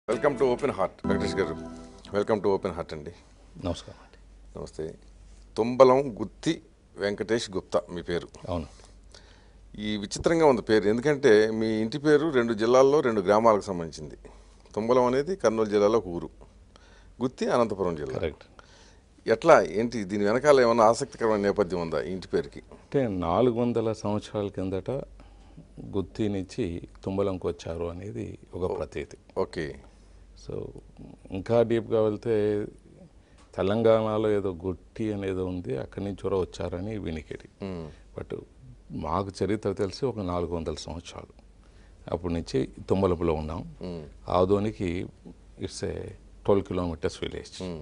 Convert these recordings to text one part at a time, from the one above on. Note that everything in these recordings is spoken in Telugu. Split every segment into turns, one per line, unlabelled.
Welcome to open heart Venkatesh garu welcome to open heart అండి
నమస్కారం అండి
నమస్తే తుంబలం గుత్తి వెంకటేష్ గుప్తా మీ పేరు
అవును
ఈ విచిత్రంగా ఉంది పేరు ఎందుకంటే మీ ఇంటి పేరు రెండు జిల్లాల్లో రెండు గ్రామాలకు సంబంధించింది తుంబలం అనేది కర్నూలు జిల్లాలో ఒక ఊరు గుత్తి అనంతపురం జిల్లా
కరెక్ట్
ఎట్లా ఏంటి దీని వెనకాల ఏమైనా ఆసక్తికరమైన నేపథ్యం ఉందా ఈ ఇంటి పేరుకి
అంటే నాలుగు వందల సంవత్సరాల కిందట గుత్తి నుంచి తుంబలంకి వచ్చారు అనేది ఒక ప్రతీతి
ఓకే
సో ఇంకా డీప్గా వెళ్తే తెలంగాణలో ఏదో గుట్టి అనేది ఉంది అక్కడి నుంచి కూడా వచ్చారని వినికిడి
మ్మ్.
బట్ మాకు చరిత్ర తెలిసి ఒక నాలుగు వందల సంవత్సరాలు అప్పటి నుంచి తుమ్మలపులో ఉన్నాం
మ్మ్.
ఆదోనికి it's a twelve kilometres village
hmm.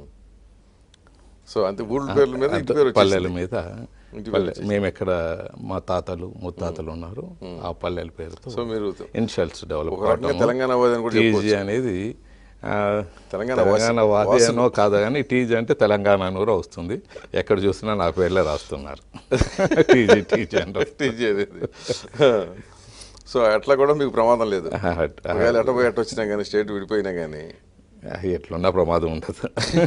So అంతే ఊళ్ళ పేర్ల మీద ఇంటి పేరు
పల్లెల
వచ్చేసింది.
మీద
ఇంటి
పల్లె మేము ఎక్కడ మా తాతలు ముత్తాతలు ఉన్నారు ఆ పల్లెల పేరుతో
సో మీరు
ఇన్షియల్స్ డెవలప్
ఒక రకంగా తెలంగాణ వాది అని కూడా చెప్పొచ్చు
టీజీ అనేది ఆ,
తెలంగాణ
తెలంగాణ
వాసి-
వాది అనో కాదు కానీ టీజీ అంటే తెలంగాణ అని కూడా వస్తుంది ఎక్కడ చూసినా నా పేర్లే రాస్తున్నారు టీజీ టీజీ అంటే
టీజీ అనేది సో అట్లా కూడా మీకు ప్రమాదం లేదు ఒకవేళ ఎట్ట పోయి ఎట్ట వచ్చినా కానీ స్టేట్ విడిపోయినా కానీ
ఎట్లున్నా ప్రమాదం ఉండదు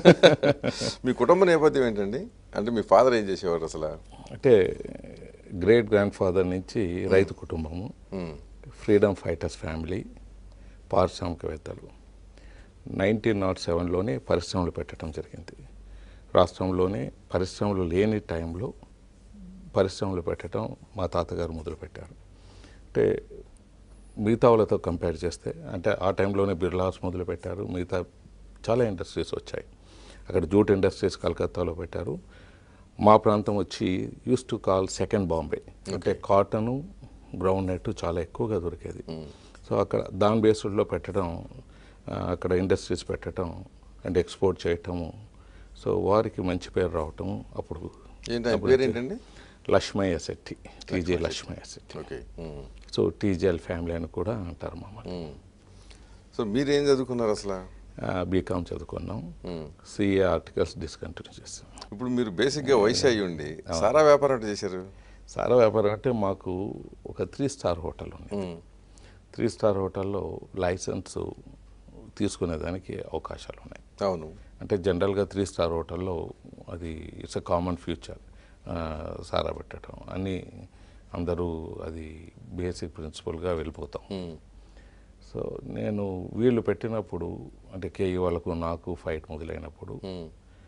మీ కుటుంబ నేపథ్యం ఏంటండి అంటే మీ ఫాదర్ ఏం చేసేవారు అసలు
అంటే గ్రేట్ గ్రాండ్ ఫాదర్ నుంచి రైతు కుటుంబము
మ్మ్.
ఫ్రీడమ్ ఫైటర్స్ ఫ్యామిలీ పారిశ్రామికవేత్తలు నైన్టీన్ నాట్ సెవెన్లోనే పరిశ్రమలు పెట్టడం జరిగింది రాష్ట్రంలోనే పరిశ్రమలు లేని టైంలో పరిశ్రమలు పెట్టడం మా తాతగారు మొదలుపెట్టారు అంటే మిగతా వాళ్ళతో కంపేర్ చేస్తే అంటే ఆ టైంలోనే బిర్లాస్ మొదలుపెట్టారు మిగతా చాలా ఇండస్ట్రీస్ వచ్చాయి అక్కడ జూట్ ఇండస్ట్రీస్ కలకత్తాలో పెట్టారు మా ప్రాంతం వచ్చి use to call second Bombay అంటే కాటను గ్రౌండ్ నెట్ చాలా ఎక్కువగా దొరికేది సో అక్కడ దాని బేస్డ్లో పెట్టడం ఆ, అక్కడ ఇండస్ట్రీస్ పెట్టడం అండ్ ఎక్స్పోర్ట్ చేయటము సో వారికి మంచి పేరు రావటం అప్పుడు
ఏంటి ఆయన పేరు ఏంటండి
Lakshmaiah Setty TJ Lakshmaiah Setty
okay hmm.
So TGL family అని కూడా అంటారు మమ్మల్ని
మ్మ్. సో మీరేం చదువుకున్నారు అసలు
బీకామ్ చదువుకున్నాం
మ్మ్.
సిఏ ఆర్టికల్స్ డిస్కంటిన్యూ చేసాం
ఇప్పుడు మీరు బేసిక్గా వయసు అయ్యి ఉండి సారా వ్యాపారం అంటే చేశారు
సారా వ్యాపారం అంటే మాకు ఒక త్రీ స్టార్ హోటల్ ఉంది
మ్మ్.
త్రీ స్టార్ హోటల్లో లైసెన్స్ తీసుకునేదానికి అవకాశాలు ఉన్నాయి
అవును
అంటే జనరల్గా త్రీ స్టార్ హోటల్లో అది ఇట్స్ అ కామన్ ఫ్యూచర్ సారా పెట్టడం అన్నీ అందరూ అది బేసిక్ ప్రిన్సిపల్గా వెళ్ళిపోతాం
మ్మ్.
సో నేను వీళ్ళు పెట్టినప్పుడు అంటే కేఈ వాళ్ళకు నాకు ఫైట్ మొదలైనప్పుడు
మ్మ్.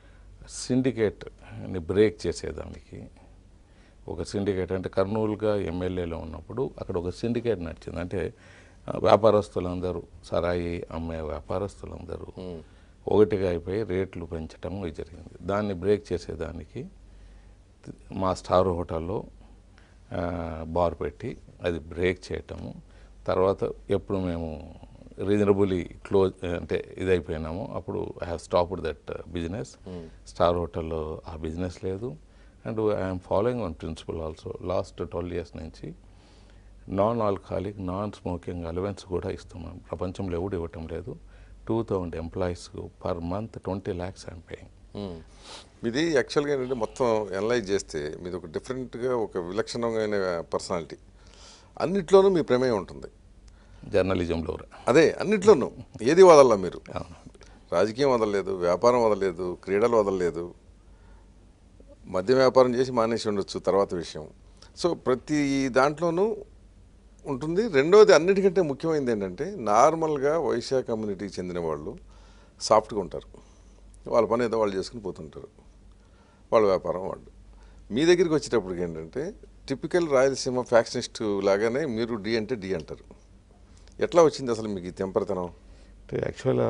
సిండికేట్ని బ్రేక్ చేసేదానికి ఒక సిండికేట్ అంటే కర్నూలుగా ఎమ్మెల్యేలో ఉన్నప్పుడు అక్కడ ఒక సిండికేట్ నడిచింది అంటే ఆ, వ్యాపారస్తులందరూ సరాయి అమ్మే వ్యాపారస్తులందరూ ఒకటిగా అయిపోయి రేట్లు పెంచడం ఇది జరిగింది దాన్ని బ్రేక్ చేసేదానికి తి- మా స్టార్ హోటల్లో ఆ, బార్ పెట్టి అది బ్రేక్ చేయటము తర్వాత ఎప్పుడు మేము రీజనబుల్లీ క్లోజ్ అంటే ఇదైపోయినాము అప్పుడు I have stopped that business star హోటల్లో ఆ బిజినెస్ లేదు and I'm following one principle also last twelve years నుంచి non alcoholic non smoking allowance కూడా ఇస్తున్నాం ప్రపంచంలో ఎవడు ఇవ్వటం లేదు టూ థౌజండ్ ఎంప్లాయీస్కు per month twenty lakhs I'm paying
hmm. మీది యాక్చువల్గా ఏంటంటే మొత్తం అనలైజ్ చేస్తే మీది ఒక డిఫరెంట్గా ఒక విలక్షణమైన పర్సనాలిటీ అన్నిట్లోనూ మీ ప్రమేయం ఉంటుంది
జర్నలిజంలో
అదే అన్నిట్లోనూ ఏది వదల్లా మీరు
అవును
రాజకీయం వదలలేదు వ్యాపారం వదలలేదు క్రీడలు వదలలేదు మద్య వ్యాపారం చేసి మానేసి ఉండొచ్చు తర్వాత విషయం సో ప్రతి దాంట్లోనూ ఉంటుంది రెండోది అన్నిటికంటే ముఖ్యమైనది ఏంటంటే నార్మల్గా వైశ్య కమ్యూనిటీకి చెందిన వాళ్ళు సాఫ్ట్గా ఉంటారు వాళ్ళ పని ఏదో వాళ్ళు చేసుకుని పోతుంటారు వాళ్ళ వ్యాపారం వాళ్ళు మీ దగ్గరికి వచ్చేటప్పటికి ఏంటంటే టిపికల్ రాయలసీమ ఫ్యాక్షనిస్ట్ లాగానే మీరు డి అంటే డి అంటారు ఎట్లా వచ్చింది అసలు మీకు ఈ తెంపరతనం
అంటే యాక్చువల్గా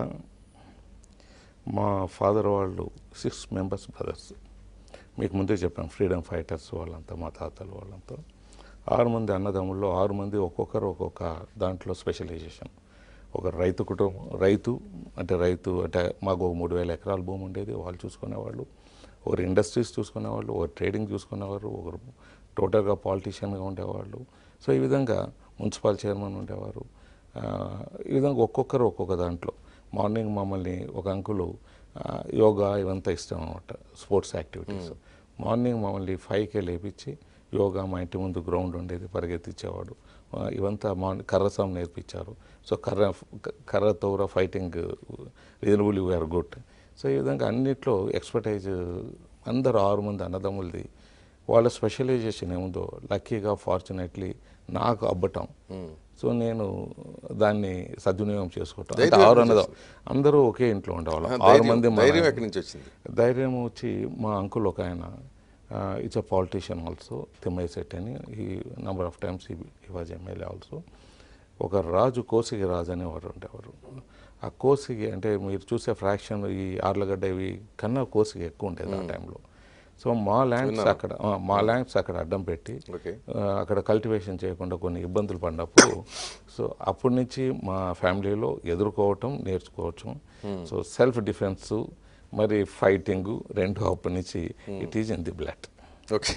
మా ఫాదర్ వాళ్ళు సిక్స్ మెంబర్స్ బ్రదర్స్ మీకు ముందే చెప్పాం ఫ్రీడమ్ ఫైటర్స్ వాళ్ళంతా మా తాతలు వాళ్ళంతా ఆరు మంది అన్నదమ్ముల్లో ఆరు మంది ఒక్కొక్కరు ఒక్కొక్క దాంట్లో స్పెషలైజేషన్ ఒక రైతు కుటుంబం రైతు అంటే రైతు అంటే మాకు ఒక మూడు వేల ఎకరాల భూమి ఉండేది వాళ్ళు చూసుకునేవాళ్ళు ఒకరు ఇండస్ట్రీస్ చూసుకునేవాళ్ళు ఒకరు ట్రేడింగ్ చూసుకునేవారు ఒకరు టోటల్గా పాలిటీషియన్గా ఉండేవాళ్ళు సో ఈ విధంగా మున్సిపల్ చైర్మన్ ఉండేవారు ఆ, ఈ విధంగా ఒక్కొక్కరు ఒక్కొక్క దాంట్లో మార్నింగ్ మమ్మల్ని ఒక అంకులు ఆ, యోగా ఇవంతా ఇష్టం అనమాట స్పోర్ట్స్ యాక్టివిటీస్ మార్నింగ్ మమ్మల్ని ఫైవ్కే లేపించి యోగా మా ఇంటి ముందు గ్రౌండ్ ఉండేది పరిగెత్తించేవాడు ఆ, ఇవంతా మా కర్రసం నేర్పించారు సో కర్ర కర్రతో కూడా fighting reasonable we are good so ఈ విధంగా అన్నిట్లో ఎక్స్పర్టైజ్ అందరు ఆరు మంది అన్నదమ్ములది వాళ్ళ స్పెషలైజేషన్ ఏముందో లక్కీగా ఫార్చునేట్లీ నాకు అబ్బటం సో నేను దాన్ని సద్వినియోగం చేసుకోవటం అంటే
ధైర్యం
ఆరు
ఎట్లా
అన్నదం అందరూ ఒకే ఇంట్లో ఉండేవాళ్ళం ఆరు
ధైర్యం
మంది మా
ధైర్యం ఎక్కడి నుంచి వచ్చింది
ధైర్యం వచ్చి మా అంకుల్ ఒక ఆయన it's uh politician also Thimmaiah Setty అని ఈ నంబర్ ఆఫ్ టైమ్స్ ఈ వాజ్ ఎమ్మెల్యే ఆల్సో ఒక రాజు కోసిగి రాజు అనేవారు ఉండేవారు ఆ కోసిగి అంటే మీరు చూసే ఫ్రాక్షన్ ఈ ఆర్లగడ్డ ఇవి కన్నా కోసిగి ఎక్కువ ఉండేది ఆ టైంలో సో మా ల్యాండ్స్ అక్కడ ఆ, మా ల్యాండ్స్ అక్కడ అడ్డం పెట్టి
ఓకే
ఆ, అక్కడ కల్టివేషన్ చేయకుండా కొన్ని ఇబ్బందులు పడినప్పుడు సో అప్పటి నుంచి మా ఫ్యామిలీలో ఎదుర్కోవటం నేర్చుకోవటం సో సెల్ఫ్ డిఫెన్స్ మరి ఫైటింగ్ రెండు అప్పటి నుంచి it is in the blood
okay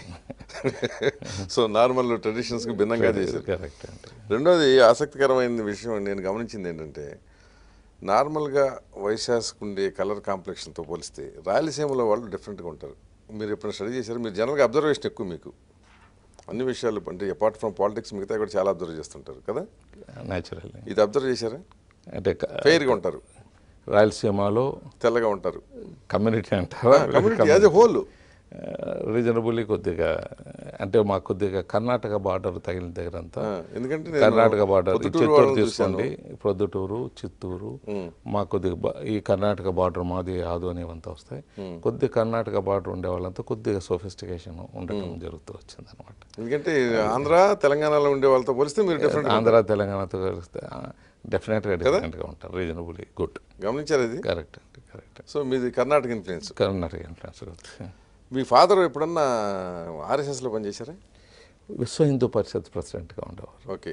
so normal ట్రెడిషన్స్కి భిన్నంగా చేశారు
కరెక్ట్ అండి
రెండోది ఆసక్తికరమైన విషయం నేను గమనించింది ఏంటంటే నార్మల్గా వైశాఖకు ఉండే కలర్ కాంప్లెక్షన్తో పోలిస్తే రాయలసీమలో వాళ్ళు డిఫరెంట్గా ఉంటారు మీరు ఎప్పుడైనా స్టడీ చేశారు మీరు జనరల్గా అబ్జర్వేషన్ ఎక్కువ మీకు అన్ని విషయాలు అంటే అపార్ట్ ఫ్రమ్ పాలిటిక్స్ మిగతా కూడా చాలా అబ్జర్వ్ చేస్తుంటారు కదా
న్యాచురల్లీ
ఇది అబ్జర్వ్ చేశారా
అంటే
ఫెయిర్గా ఉంటారు
రాయలసీమలో
తెల్లగా ఉంటారు
కమ్యూనిటీ అంటారా
community as a whole
reasonably కొద్దిగా అంటే మాకు కొద్దిగా కర్ణాటక బార్డర్ తగిలిన దగ్గర అంతా
ఎందుకంటే నేను
కర్ణాటక బార్డర్
పొద్దుటూరు
చిత్తూరు
వాళ్ళని
తీసుకోండి ప్రొద్దుటూరు చిత్తూరు మా కొద్దిగా బా- ఈ కర్ణాటక బార్డర్ మాది ఆదు అనేవంతా వస్తాయి కొద్ది కర్ణాటక బార్డర్ ఉండే వాళ్ళంతా కొద్దిగా సొఫిస్టికేషన్ ఉండటం జరుగుతూ వచ్చింది అనమాట
ఎందుకంటే ఆంధ్ర తెలంగాణలో ఉండే వాళ్ళతో పోలిస్తే మీరు డిఫరెంట్
ఆంధ్ర తెలంగాణతో కలిస్తే డెఫినెట్గా డిఫరెంట్గా ఉంటారు రీజనబుల్లీ గుడ్
గమనించారు ఇది
కరెక్ట్ అండి కరెక్ట్
సో మీది కర్ణాటక ఇన్ఫ్లుయెన్స్
కర్ణాటక ఇన్ఫ్లుయెన్స్
మీ ఫాదర్ ఎప్పుడన్నా ఆర్ఎస్ఎస్లో పనిచేశారా
విశ్వ హిందూ పరిషత్ ప్రెసిడెంట్గా ఉండేవారు
ఓకే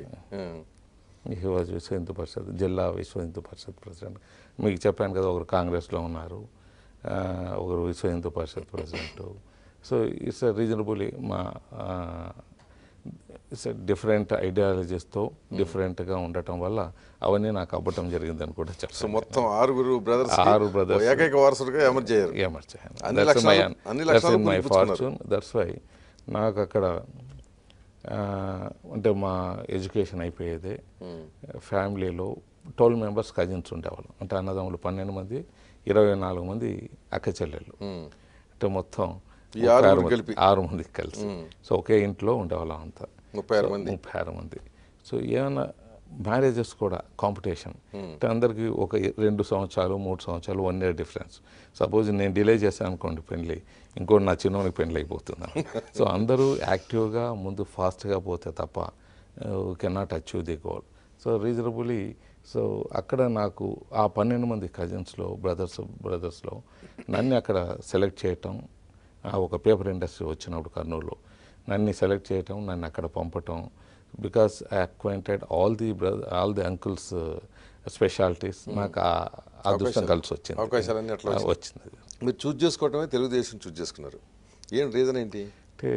హీ వాజ్ విశ్వ హిందూ పరిషత్ జిల్లా విశ్వ హిందూ పరిషత్ ప్రెసిడెంట్ మీకు చెప్పాను కదా ఒకరు కాంగ్రెస్లో ఉన్నారు ఆ, ఒకరు Vishwa Hindu Parishad president so it's reasonably మా ఇట్స్ డిఫరెంట్ ఐడియాలజీస్తో డిఫరెంట్గా ఉండటం వల్ల అవన్నీ నాకు అవ్వటం జరిగిందని కూడా
సో
చెప్తాను
మొత్తం ఆరుగురు బ్రదర్స్
ఆరు brothers.
ఏకైక వారసుడుగా ఎమర్జ్ అయ్యారు
ఏమర్చాను
అన్ని లక్షణాలు- అన్ని లక్షణాలు
మై
పుణికిపుచ్చుకున్నారు.
ఫార్చ్యూన్ దట్స్ వై నాకు అక్కడ ఆ, అంటే మా ఎడ్యుకేషన్ అయిపోయేదే ఫ్యామిలీలో ట్వెల్వ్ మెంబర్స్ కజిన్స్ ఉండేవాళ్ళం అంటే అన్నదమ్ములు పన్నెండు మంది ఇరవై నాలుగు మంది అక్క చెల్లెళ్ళు అంటే మొత్తం
ఈ
ముప్పై
ఆరుగురు
ఆరు మంది-
కలిపి.
ఆరు మంది కలిసి సో ఒకే ఇంట్లో ఉండేవాళ్ళం అంతా
ముప్పై ఆరు మంది
ముప్పై ఆరు మంది సో ఏమైనా మ్యారేజెస్ కూడా కాంపిటీషన్ అంటే అందరికీ ఒక రెండు సంవత్సరాలు మూడు సంవత్సరాలు వన్ ఇయర్ డిఫరెన్స్ సపోజ్ నేను డిలే చేశాను అనుకోండి పెళ్ళి ఇంకోటి నా చిన్నోనికి పెళ్ళి అయిపోతుంది సో అందరూ యాక్టివ్గా ముందు ఫాస్ట్గా పోతే తప్ప cannot achieve the goal so reasonably so అక్కడ నాకు ఆ పన్నెండు మంది కజిన్స్లో బ్రదర్స్ బ్రదర్స్లో నన్ను అక్కడ సెలెక్ట్ చేయటం ఆ ఒక పేపర్ ఇండస్ట్రీ వచ్చినప్పుడు కర్నూలులో నన్ను సెలెక్ట్ చేయటం నన్ను అక్కడ పంపటం because I acquainted all the brother all the uncles specialities నాకు ఆ అదృష్టం కలిసి వచ్చింది
అవకాశాలన్నీ అట్లా
ఆ, వచ్చింది
మీరు చూజ్ చేసుకోవటమే తెలుగుదేశం చూజ్ చేసుకున్నారు ఏం రీజన్ ఏంటి
అంటే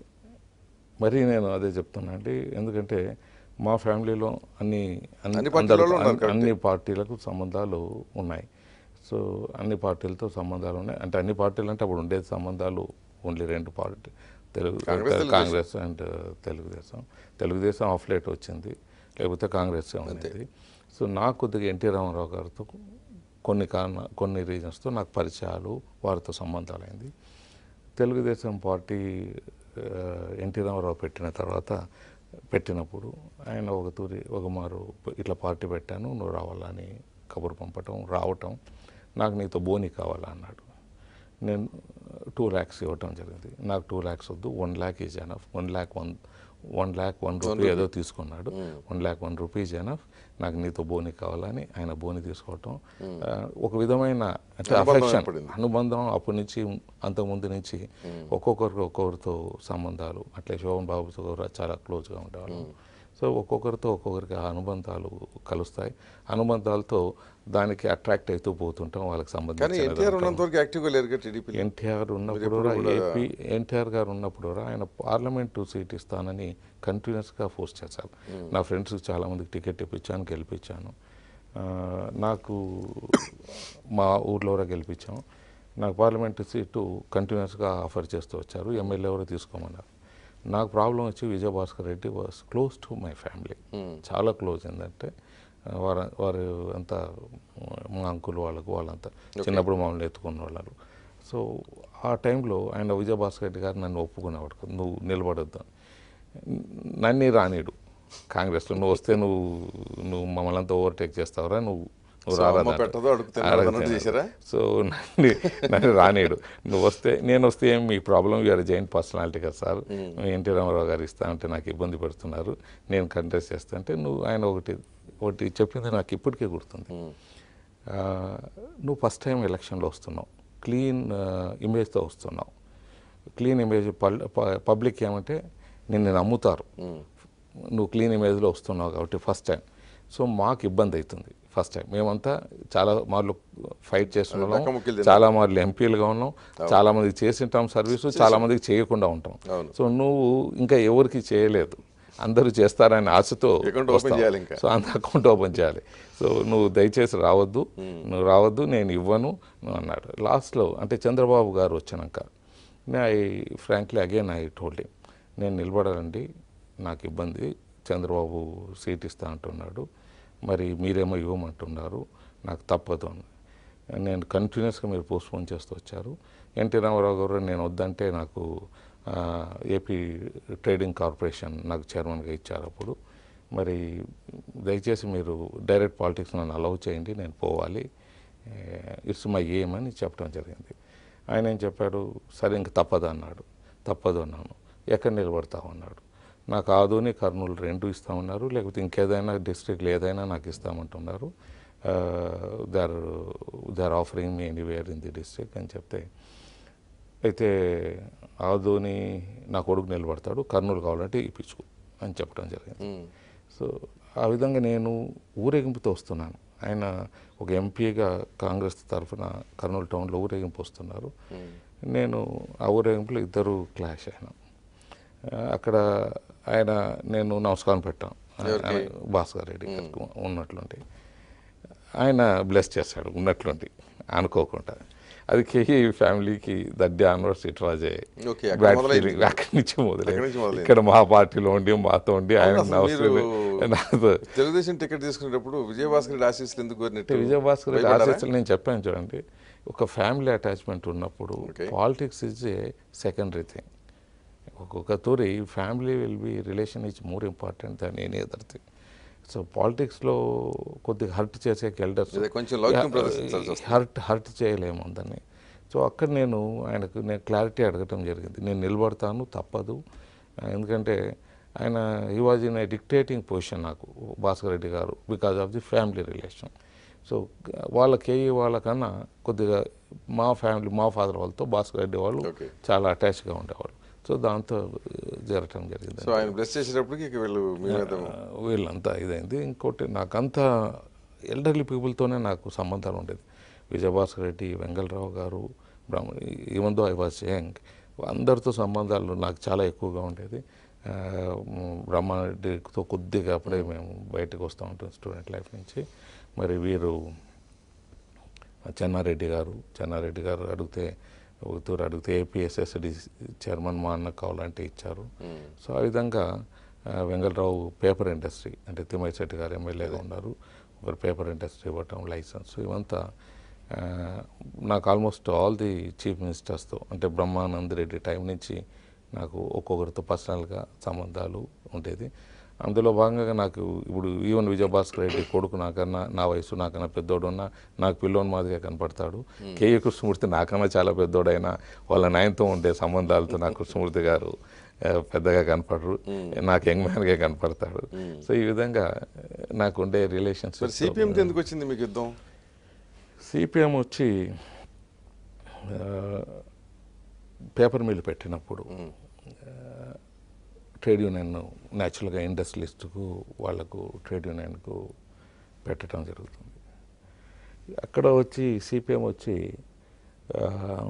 మరీ నేను అదే చెప్తున్నా అండి ఎందుకంటే మా ఫ్యామిలీలో అన్ని అన్ని-
అన్ని పార్టీలలో
అందరూ-
ఉన్నారు
అన్ని పార్టీలకు సంబంధాలు ఉన్నాయి సో అన్ని పార్టీలతో సంబంధాలు ఉన్నాయి అంటే అన్ని పార్టీలు అంటే అప్పుడు ఉండేది సంబంధాలు ఓన్లీ రెండు party Telugu
Congress, Telugu Desam.
Congress and Telugu Desam Telugu Desam of late వచ్చింది లేకపోతే కాంగ్రెస్ ఉండేది సో నాకు కొద్దిగా ఎన్టీ రామారావు గారితో కొన్ని కారణ కొన్ని రీజన్స్తో నాకు పరిచయాలు వారితో సంబంధాలు అయింది తెలుగుదేశం పార్టీ ఆ, ఎన్టీ రామారావు పెట్టిన తర్వాత పెట్టినప్పుడు ఆయన ఒక తూరి ఒక మారు ఇట్లా పార్టీ పెట్టాను నువ్వు రావాలని కబురు పంపటం రావటం నాకు నీతో బోని కావాలా అన్నాడు నేను టూ ల్యాక్స్ ఇవ్వటం జరిగింది నాకు టూ ల్యాక్స్ వద్దు one lakh is enough one lakh one one lakh one rupee ఏదో తీసుకున్నాడు one lakh one rupees enough నాకు నీతో బోని కావాలని ఆయన బోని తీసుకోవటం ఆ, ఒక విధమైన అంటే
అనుబంధం
affection,
ఏర్పడింది.
అనుబంధం అప్పటి నుంచి అంతకుముందు నుంచి ఒక్కొక్కరికి ఒక్కొక్కరితో సంబంధాలు అట్లే శోభన్ బాబుతో కూడా చాలా క్లోజ్గా ఉండేవాళ్ళం సో ఒక్కొక్కరితో ఒక్కొక్కరికి ఆ అనుబంధాలు కలుస్తాయి అనుబంధాలతో దానికి అట్రాక్ట్ అవుతూ పోతుంటాం వాళ్ళకి
కానీ
సంబంధించిన
ఎన్టీఆర్ ఉన్నంత వరకు యాక్టివ్గా లేరుగా టీడీపీ
ఎన్టీఆర్ ఉన్నప్పుడు రా ఏపీ ఎన్టీఆర్ గారు ఉన్నప్పుడు రా ఆయన పార్లమెంటు సీట్ ఇస్తానని కంటిన్యూస్గా ఫోర్స్ చేశారు నా ఫ్రెండ్స్ చాలామందికి టికెట్ ఇప్పించాను గెలిపించాను ఆ, నాకు మా ఊర్లో కూడా గెలిపించాం నాకు పార్లమెంటు సీటు కంటిన్యూస్గా ఆఫర్ చేస్తూ వచ్చారు ఎమ్మెల్యే కూడా తీసుకోమన్నారు నాకు ప్రాబ్లం వచ్చి Vijaya Bhaskar Reddy was close to my family చాలా క్లోజ్ ఏంటంటే ఆ, వారు వారు అంతా మా అంకుల్ వాళ్ళకు వాళ్ళంతా చిన్నప్పుడు మమ్మల్ని ఎత్తుకున్న వాళ్ళు సో ఆ టైంలో ఆయన విజయభాస్కర్ రెడ్డి గారు నన్ను ఒప్పుకునేవాడు కాదు. నువ్వు నిలబడొద్దు అని. నన్ను రానీడు కాంగ్రెస్లో నువ్వు వస్తే నువ్వు నువ్వు మమ్మల్ని అంతా ఓవర్టేక్ చేస్తావురా నువ్వు నువ్వు
సో
రారా
అమ్మ
నాతో.
పెట్టదు, అడుగు తినదు
అడుగు
అన్నట్టు
తినదు.
చేశారా?
సో నన్ను నన్ను రానేడు నువ్వు వస్తే నేను వస్తే ఏం మీ ప్రాబ్లం యూఆర్ జైంట్ పర్సనాలిటీ కదా సార్ ఎన్టీ రామారావు గారు ఇస్తా అంటే నాకు ఇబ్బంది పెడుతున్నారు నేను కంటెస్ట్ చేస్తా అంటే నువ్వు ఆయన ఒకటి ఒకటి చెప్పింది నాకు ఇప్పటికే గుర్తుంది ఆ, నువ్వు ఫస్ట్ టైం ఎలక్షన్లో వస్తున్నావు క్లీన్ ఇమేజ్తో వస్తున్నావు క్లీన్ ఇమేజ్ పబ్లిక్ ఏమంటే నిన్ను నమ్ముతారు నువ్వు క్లీన్ ఇమేజ్లో వస్తున్నావు కాబట్టి ఫస్ట్ టైం సో మాకు ఇబ్బంది అవుతుంది ఫస్ట్ టైం మేమంతా చాలా మార్లు ఫైట్ చేస్తున్నాం
రకముక్కిలు తిన్నాం.
చాలా మార్లు ఎంపీలుగా ఉన్నాం చాలా మందికి చేసింటాం సర్వీసు చాలా మందికి చేయకుండా ఉంటాం
అవును.
సో నువ్వు ఇంకా ఎవరికి చేయలేదు అందరూ చేస్తారనే ఆశతో
Account open
వస్తావు.
చేయాలి ఇంకా.
సో అంత అకౌంట్ ఓపెన్ చేయాలి సో నువ్వు దయచేసి రావద్దు నువ్వు రావద్దు నేను ఇవ్వను నువ్వు అన్నాడు లాస్ట్లో అంటే చంద్రబాబు గారు వచ్చినాక I frankly again I told him నేను నిలబడాలండి నాకు ఇబ్బంది చంద్రబాబు సీట్ ఇస్తా అంటున్నాడు మరి మీరేమో ఇవ్వమంటున్నారు నాకు తప్పదు అని నేను కంటిన్యూస్గా మీరు పోస్ట్పోన్ చేస్తూ వచ్చారు ఎన్టీ రామారావు గారు నేను వద్దంటే నాకు ఆ, ఏపీ ట్రేడింగ్ కార్పొరేషన్ నాకు చైర్మన్గా ఇచ్చారు అప్పుడు మరి దయచేసి మీరు డైరెక్ట్ పాలిటిక్స్ నన్ను అలౌ చేయండి నేను పోవాలి ఇట్స్ మై ఎయిమ్ అని చెప్పడం జరిగింది ఆయన ఏం చెప్పాడు సరే ఇంక తప్పదు అన్నాడు తప్పదు అన్నాను ఎక్కడ నిలబడతావు అన్నాడు నాకు ఆదోని కర్నూలు రెండు ఇస్తామన్నారు లేకపోతే ఇంకేదైనా డిస్ట్రిక్ట్లు ఏదైనా నాకు ఇస్తామంటున్నారు they are they are offering me anywhere in the district అని చెప్తే అయితే ఆదోని నా కొడుకు నిలబడతాడు కర్నూలు కావాలంటే ఇప్పించుకో అని చెప్పడం జరిగింది సో ఆ విధంగా నేను ఊరేగింపుతో వస్తున్నాను ఆయన ఒక ఎంపీగా కాంగ్రెస్ తరఫున కర్నూలు టౌన్లో ఊరేగింపు వస్తున్నారు నేను ఆ ఊరేగింపులో ఇద్దరు క్లాష్ అయినా ఆ, అక్కడ ఆయన నేను నమస్కారం పెట్టాను ఆయన భాస్కర్ రెడ్డి గారికి ఉన్నట్లుండి ఆయన బ్లెస్ చేశాడు ఉన్నట్లుండి అనుకోకుండా అది కేఈ ఫ్యామిలీకి దడ్డి ఆన్వర్స్ ఇట్ వాజ్ ఏ
Okay, అక్కడ
బ్యాడ్
మొదలైంది.
ఫీలింగ్ అక్కడి నుంచి
అక్కడి
మొదలైంది
నుంచి మొదలైంది.
ఇక్కడ మా పార్టీలో ఉండి మాతో ఉండి ఆయన
అసలు
నమస్తే
మీరు
నాతో
తెలుగుదేశం టికెట్ తీసుకునేటప్పుడు విజయభాస్కర్ రెడ్డి ఆశీస్సులు ఎందుకు కోరినట్టు
విజయభాస్కర్ రెడ్డి
భయపడ్డారా?
ఆశీస్సులు నేను చెప్పాను చూడండి ఒక ఫ్యామిలీ అటాచ్మెంట్ ఉన్నప్పుడు
Okay.
Politics is a secondary thing ఒక్కొక్క తూరి family will be relation is more important than any other thing so పాలిటిక్స్లో కొద్దిగా హర్ట్ చేసే ఎల్డర్స్
అదే కొంచెం లౌక్యం ప్రదర్శించాల్సి వస్తుంది.
హర్ట్ హర్ట్ చేయలేము దాన్ని సో అక్కడ నేను ఆయనకు నేను క్లారిటీ అడగటం జరిగింది నేను నిలబడతాను తప్పదు ఎందుకంటే ఆయన he was in a dictating position నాకు Bhaskar Reddy garu because of the family relation so వాళ్ళ కేఈ వాళ్ళకన్నా కొద్దిగా మా ఫ్యామిలీ మా ఫాదర్ వాళ్ళతో భాస్కర్ రెడ్డి వాళ్ళు
Okay.
చాలా అటాచ్గా ఉండేవాళ్ళు సో దాంతో జరగటం జరిగింది
సో ఆయన బ్లెస్ చేసేటప్పటికి ఇక వీళ్ళు మీ మీద
ఆ, వీళ్ళంతా ఇదైంది ఇంకోటి నాకంతా ఎల్డర్లీ పీపుల్తోనే నాకు సంబంధాలు ఉండేది Vijayabhaskar Reddy Vengala Rao garu Brahma even though I was young అందరితో సంబంధాలు నాకు చాలా ఎక్కువగా ఉండేది ఆ, మ్, బ్రహ్మారెడ్డితో కొద్దిగా అప్పుడే మేము బయటకు వస్తూ ఉంటాం స్టూడెంట్ లైఫ్ నుంచి మరి వీరు చెన్నారెడ్డి గారు చెన్నారెడ్డి గారు అడిగితే ఒక తూరు అడిగితే ఏపీఎస్ఎస్డి చైర్మన్ మా అన్న కావాలంటే ఇచ్చారు సో ఆ విధంగా ఆ, వెంగళరావు పేపర్ ఇండస్ట్రీ అంటే తిమ్మయ్య శెట్టి గారు ఎమ్మెల్యేగా ఉన్నారు ఒకరు పేపర్ ఇండస్ట్రీ ఇవ్వటం లైసెన్స్ ఇవంతా ఆ, నాకు ఆల్మోస్ట్ ఆల్ ది చీఫ్ మినిస్టర్స్తో అంటే బ్రహ్మానంద్ రెడ్డి టైం నుంచి నాకు ఒక్కొక్కరితో పర్సనల్గా సంబంధాలు ఉండేది అందులో భాగంగా నాకు ఇప్పుడు ఈవెన్ విజయభాస్కర్ రెడ్డి కొడుకు నాకన్నా నా వయసు నాకన్నా పెద్దోడు ఉన్నా నాకు పిల్లోని మాదిరిగా కనపడతాడు కేఏ కృష్ణమూర్తి నాకన్నా చాలా పెద్దోడైనా వాళ్ళ నాయనతో ఉండే సంబంధాలతో నాకు కృష్ణమూర్తి గారు ఆ, పెద్దగా కనపడరు నాకు యంగ్ మ్యాన్గా కనపడతాడు సో ఈ విధంగా నాకు ఉండే
మరి
రిలేషన్షిప్
సిపిఎంకి ఎందుకు వచ్చింది మీకు యుద్ధం
సిపిఎం వచ్చి ఆ, పేపర్ మిల్ పెట్టినప్పుడు ఆ, ట్రేడ్ యూనియన్ న్యాచురల్గా ఇండస్ట్రియలిస్ట్కు వాళ్ళకు ట్రేడ్ యూనియన్కు పెట్టడం జరుగుతుంది అక్కడ వచ్చి సిపిఎం వచ్చి ఆ,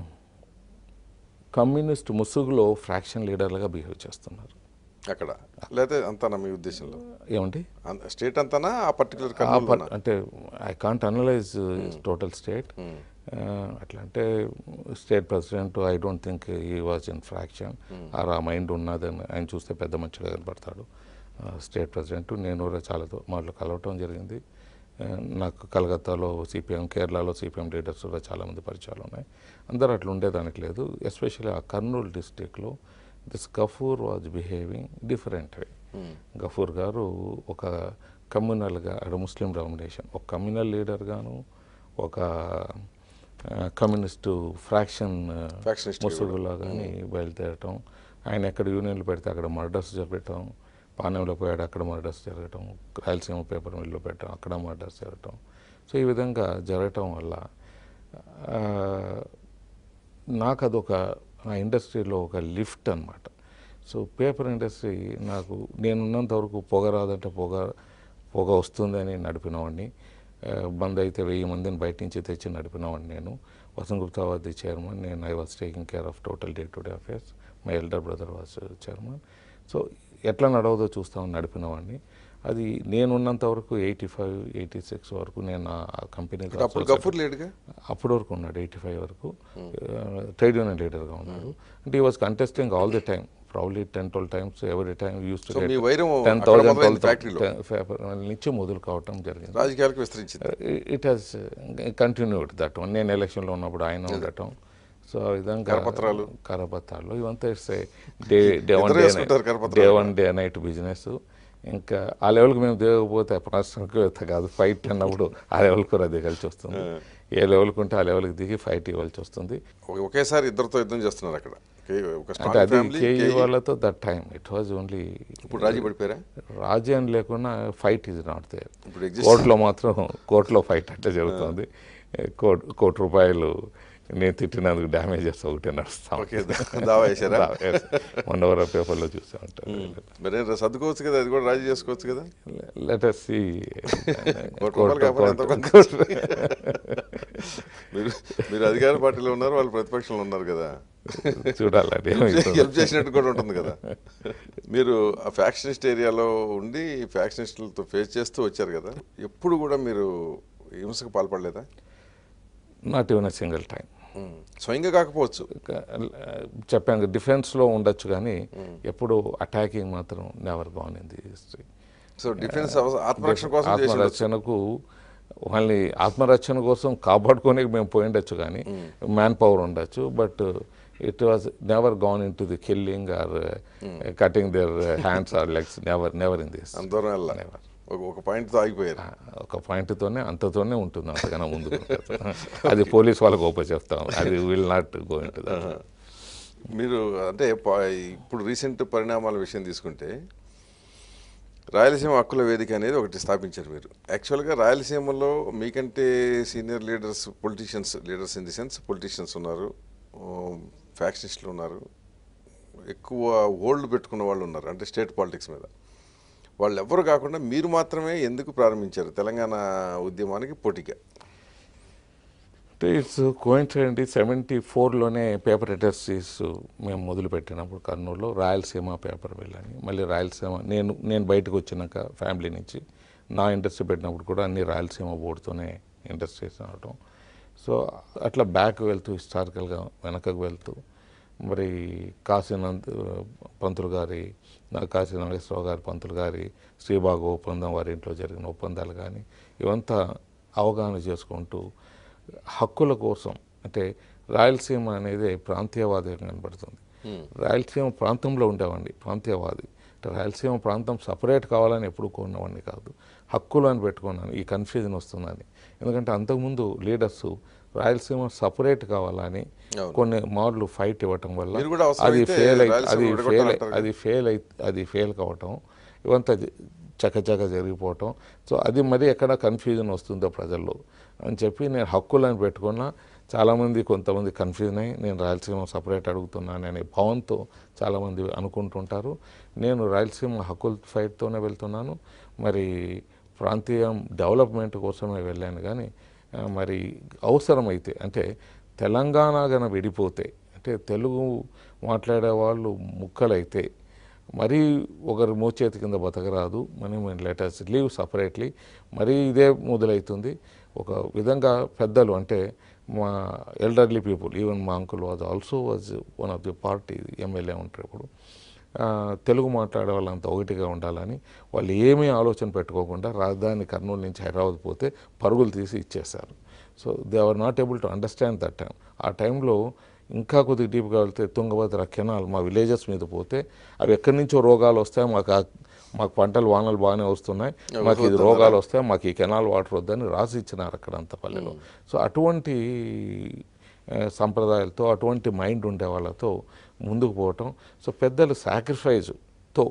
కమ్యూనిస్ట్ ముసుగులో ఫ్రాక్షన్ లీడర్లుగా బిహేవ్ చేస్తున్నారు
అక్కడ లేకపోతే అంతానా మీ ఉద్దేశంలో
ఏమండి
స్టేట్ అంతానా ఆ పర్టికులర్
ఆ
కర్నూలు
పట్- అంటే I can't analyse total state ఆ, అట్లా అంటే state president I don't think he was in fraction or uh mind ఉన్నదని ఆయన చూస్తే పెద్ద మంచిగా కనపడతాడు ఆ, స్టేట్ ప్రెసిడెంట్ నేను కూడా చాలా మాటలు కలవటం జరిగింది ఆ, నాకు కలకత్తాలో సిపిఎం కేరళలో సిపిఎం లీడర్స్ కూడా చాలామంది పరిచయాలు ఉన్నాయి అందరూ అట్లా ఉండేదానికి లేదు ఎస్పెషల్లీ ఆ కర్నూలు డిస్టిక్లో this Gafoor was behaving different way Gafoor garu ఒక కమ్యూనల్గా అక్కడ ముస్లిం డామినేషన్ ఒక కమ్యూనల్ లీడర్ గాను ఒక ఆ, కమ్యూనిస్టు ఫ్రాక్షన్
Factionist
ముసుగులో కానీ బయలుదేరటం ఆయన ఎక్కడ యూనియన్లు పెడితే అక్కడ మర్డర్స్ జరగటం పానెంలో పోయాడు అక్కడ మర్డర్స్ జరగటం రాయలసీమ పేపర్ మిల్లు పెట్టడం అక్కడ మర్డర్స్ జరగటం సో ఈ విధంగా జరగటం వల్ల ఆ, నాకు అదొక నా ఇండస్ట్రీలో ఒక లిఫ్ట్ అన్నమాట సో పేపర్ ఇండస్ట్రీ నాకు నేనున్నంత వరకు పొగ రాదంటే పొగ పొగ వస్తుందని నడిపినవాడిని ఆ, బంద్ అయితే వెయ్యి మందిని బయట నుంచి తెచ్చి నడిపినవాడిని నేను Vasant Gupta was the chairman నేను I was taking care of total day to day affairs my elder brother was chairman so ఎట్లా నడవదో చూస్తామని నడిపినవాడిని అది నేనున్నంత వరకు ఎయిటీ ఫైవ్ ఎయిటీ సిక్స్ వరకు నేను ఆ కంపెనీ
అప్పుడు గఫూర్ లేడుగా
అప్పటి వరకు ఉన్నాడు ఎయిటీ ఫైవ్ వరకు ట్రేడ్ యూనియన్ లీడర్గా ఉన్నాడు అంటే he was contesting all the time probably ten twelve times every time use
so మీ వైరం
టెన్
అక్కడ
థౌసండ్
మొదలైంది ఫ్యాక్టరీలో
నుంచి మొదలు కావటం జరిగింది
రాజకీయాలకు విస్తరించింది
it has continued that one నేను ఎలక్షన్లో ఉన్నప్పుడు ఆయన ఉండటం సో ఆ విధంగా
కరపత్రాలు.
కరపత్రాలు ఇవంతా ఇట్స్ డే డే వన్
ఇద్దరు
డే
వేసుకుంటారు కరపత్రాలు.
Day one day night business ఇంకా ఆ లెవెల్కి మేము దిగకపోతే రాష్ట్రానికి కాదు ఫైట్ అన్నప్పుడు ఆ లెవెల్కి కూడా దిగాల్సి వస్తుంది ఏ లెవెల్కి ఉంటే ఆ లెవెల్కి దిగి ఫైట్ ఇవ్వాల్సి వస్తుంది
ఒక- ఒకేసారి ఇద్దరితో యుద్ధం చేస్తున్నారు అక్కడ ఓకే, ఒక
అంటే
స్ట్రాంగ్
అది
ఫ్యామిలీ
కేఈ వాళ్ళతో that time it was only
ఇప్పుడు రాజీ పడిపోయారా
రాజ్యం లేకుండా ఫైట్ ఈజ్ నాట్ దేర్
ఇప్పుడు exist-
కోర్టులో మాత్రం కోర్టులో ఫైట్ అంటే జరుగుతుంది కోటి కోటి రూపాయలు నేను తిట్టినందుకు డ్యామేజెస్ ఒకటి నడుస్తాం
ఓకే దావా వేశారా
మొన్న వరకు పేపర్లో చూసా ఉంటారు
మరి ఏం సర్దుకోవచ్చు కదా అది కూడా రాజీ చేసుకోవచ్చు కదా
లెటర్ సి
కోటి రూపాయలు కాకపోతే ఎంతో కొంత మీరు మీరు అధికార పార్టీలో ఉన్నారు వాళ్ళు ప్రతిపక్షంలో ఉన్నారు కదా
చూడాలి
హెల్ప్ చేసినట్టు కూడా ఉంటుంది కదా మీరు ఆ ఫ్యాక్షనిస్ట్ ఏరియాలో ఉండి ఫ్యాక్షనిస్టులతో ఫేస్ చేస్తూ వచ్చారు కదా ఎప్పుడు కూడా మీరు హింసకు పాల్పడలేదా
not even single time
um. స్వయంగా కాకపోవచ్చు
చెప్పాను డిఫెన్స్లో ఉండొచ్చు కానీ ఎప్పుడు అటాకింగ్ మాత్రం never gone in the history
so defence ఆత్మరక్షణ కోసం చేసి ఉండొచ్చు.
ఆత్మరక్షణకు వాళ్ళని ఆత్మరక్షణ కోసం కాపాడుకొని మేము పోయిండొచ్చు కానీ మ్యాన్ పవర్ ఉండొచ్చు but it was never gone in to the killing or cutting their hands or legs never never in this
అంత దూరం వెళ్ళా ఒక- ఒక పాయింట్ తో ఆగిపోయారు
ఒక పాయింట్తోనే అంతతోనే ఉంటుంది అంతకన్నా ముందు అది పోలీస్ వాళ్ళకి ఓపెన్ చెప్తాం అది will not go into
మీరు అంటే ప- ఇప్పుడు రీసెంట్ పరిణామాల విషయం తీసుకుంటే రాయలసీమ హక్కుల వేదిక అనేది ఒకటి స్థాపించారు మీరు యాక్చువల్గా రాయలసీమలో మీకంటే senior leaders politicians leaders in the sense politicians ఉన్నారు ఫ్యాక్షనిస్టులు ఉన్నారు ఎక్కువ ఓల్డ్ పెట్టుకున్న వాళ్ళు ఉన్నారు అంటే స్టేట్ పాలిటిక్స్ మీద వాళ్ళు ఎవరు కాకుండా మీరు మాత్రమే ఎందుకు ప్రారంభించారు తెలంగాణ ఉద్యమానికి పోటీగా
అంటే ఇట్స్ కోయిన్సిడెంట్ సెవెంటీ ఫోర్లోనే పేపర్ ఇండస్ట్రీస్ మేము మొదలుపెట్టినప్పుడు కర్నూలులో రాయలసీమ పేపర్ వెళ్ళని మళ్ళీ రాయలసీమ నేను నేను బయటకు వచ్చినాక ఫ్యామిలీ నుంచి నా ఇండస్ట్రీ పెట్టినప్పుడు కూడా అన్ని రాయలసీమ బోర్డుతోనే ఇండస్ట్రీస్ అవడం సో అట్లా బ్యాక్ వెళ్తూ హిస్టారికల్గా వెనకకు వెళ్తూ మరి కాశీనంద్ పంతులు గారి నా కాశీ నాగేశ్వరరావు గారి పంతులు గారి శ్రీబాగు ఒప్పందం వారి ఇంట్లో జరిగిన ఒప్పందాలు కానీ ఇవంతా అవగాహన చేసుకుంటూ హక్కుల కోసం అంటే రాయలసీమ అనేది ప్రాంతీయవాదిగా కనబడుతుంది రాయలసీమ ప్రాంతంలో ఉండేవాడిని ప్రాంతీయవాది అంటే రాయలసీమ ప్రాంతం సపరేట్ కావాలని ఎప్పుడు కోరినవాడిని కాదు హక్కులు అని పెట్టుకున్నాను ఈ కన్ఫ్యూజన్ వస్తుందని ఎందుకంటే అంతకుముందు లీడర్స్ రాయలసీమ సపరేట్ కావాలని
అవును.
కొన్ని మార్లు ఫైట్ ఇవ్వటం వల్ల
మీరు కూడా
అది
అవసరమైతే
ఫెయిల్ అయి
రాయలసీమ
అది
విడగొట్టాలి
ఫెయిల్
అంటారు
అది ఫెయిల్ అయి అది ఫెయిల్ కావటం ఇవంతా జ- చకచక జరిగిపోవటం సో అది మరి ఎక్కడ కన్ఫ్యూజన్ వస్తుందో ప్రజల్లో అని చెప్పి నేను హక్కులను పెట్టుకున్నా చాలామంది కొంతమంది కన్ఫ్యూజన్ అయ్యి నేను రాయలసీమ సపరేట్ అడుగుతున్నాను అనే భావంతో చాలామంది అనుకుంటుంటారు నేను రాయలసీమ హక్కుల ఫైట్తోనే వెళ్తున్నాను మరి ప్రాంతీయం డెవలప్మెంట్ కోసమే వెళ్ళాను కానీ ఆ, మరి అవసరమైతే అంటే తెలంగాణ గన విడిపోతే అంటే తెలుగు మాట్లాడే వాళ్ళు ముక్కలైతే మరీ ఒకరు మోచేతి కింద బతకరాదు మనం లెటర్స్ లీవ్ సపరేట్లీ మరీ ఇదే మొదలవుతుంది ఒక విధంగా పెద్దలు అంటే మా ఎల్డర్లీ పీపుల్ ఈవెన్ మా uncle was also was one of the party MLA ఉంటారు ఇప్పుడు ఆ, తెలుగు మాట్లాడే వాళ్ళంతా ఒకటిగా ఉండాలని వాళ్ళు ఏమీ ఆలోచన పెట్టుకోకుండా రాజధాని కర్నూలు నుంచి హైదరాబాద్ పోతే పరుగులు తీసి ఇచ్చేశారు so they are not able to understand that time ఆ టైంలో ఇంకా కొద్దిగా డీప్గా వెళ్తే తుంగభద్ర కెనాల్ మా విలేజెస్ మీద పోతే అవి ఎక్కడి నుంచో రోగాలు వస్తాయి మాకు ఆ- మాకు పంటలు వానలు బాగానే వస్తున్నాయి మాకు ఇది రోగాలు వస్తాయి మాకు ఈ కెనాల్ వాటర్ వద్దని రాసి ఇచ్చినారు అక్కడ అంత పల్లెలో సో అటువంటి ఆ, సంప్రదాయాలతో అటువంటి మైండ్ ఉండే వాళ్ళతో ముందుకు పోవటం సో పెద్దలు సాక్రిఫైజ్తో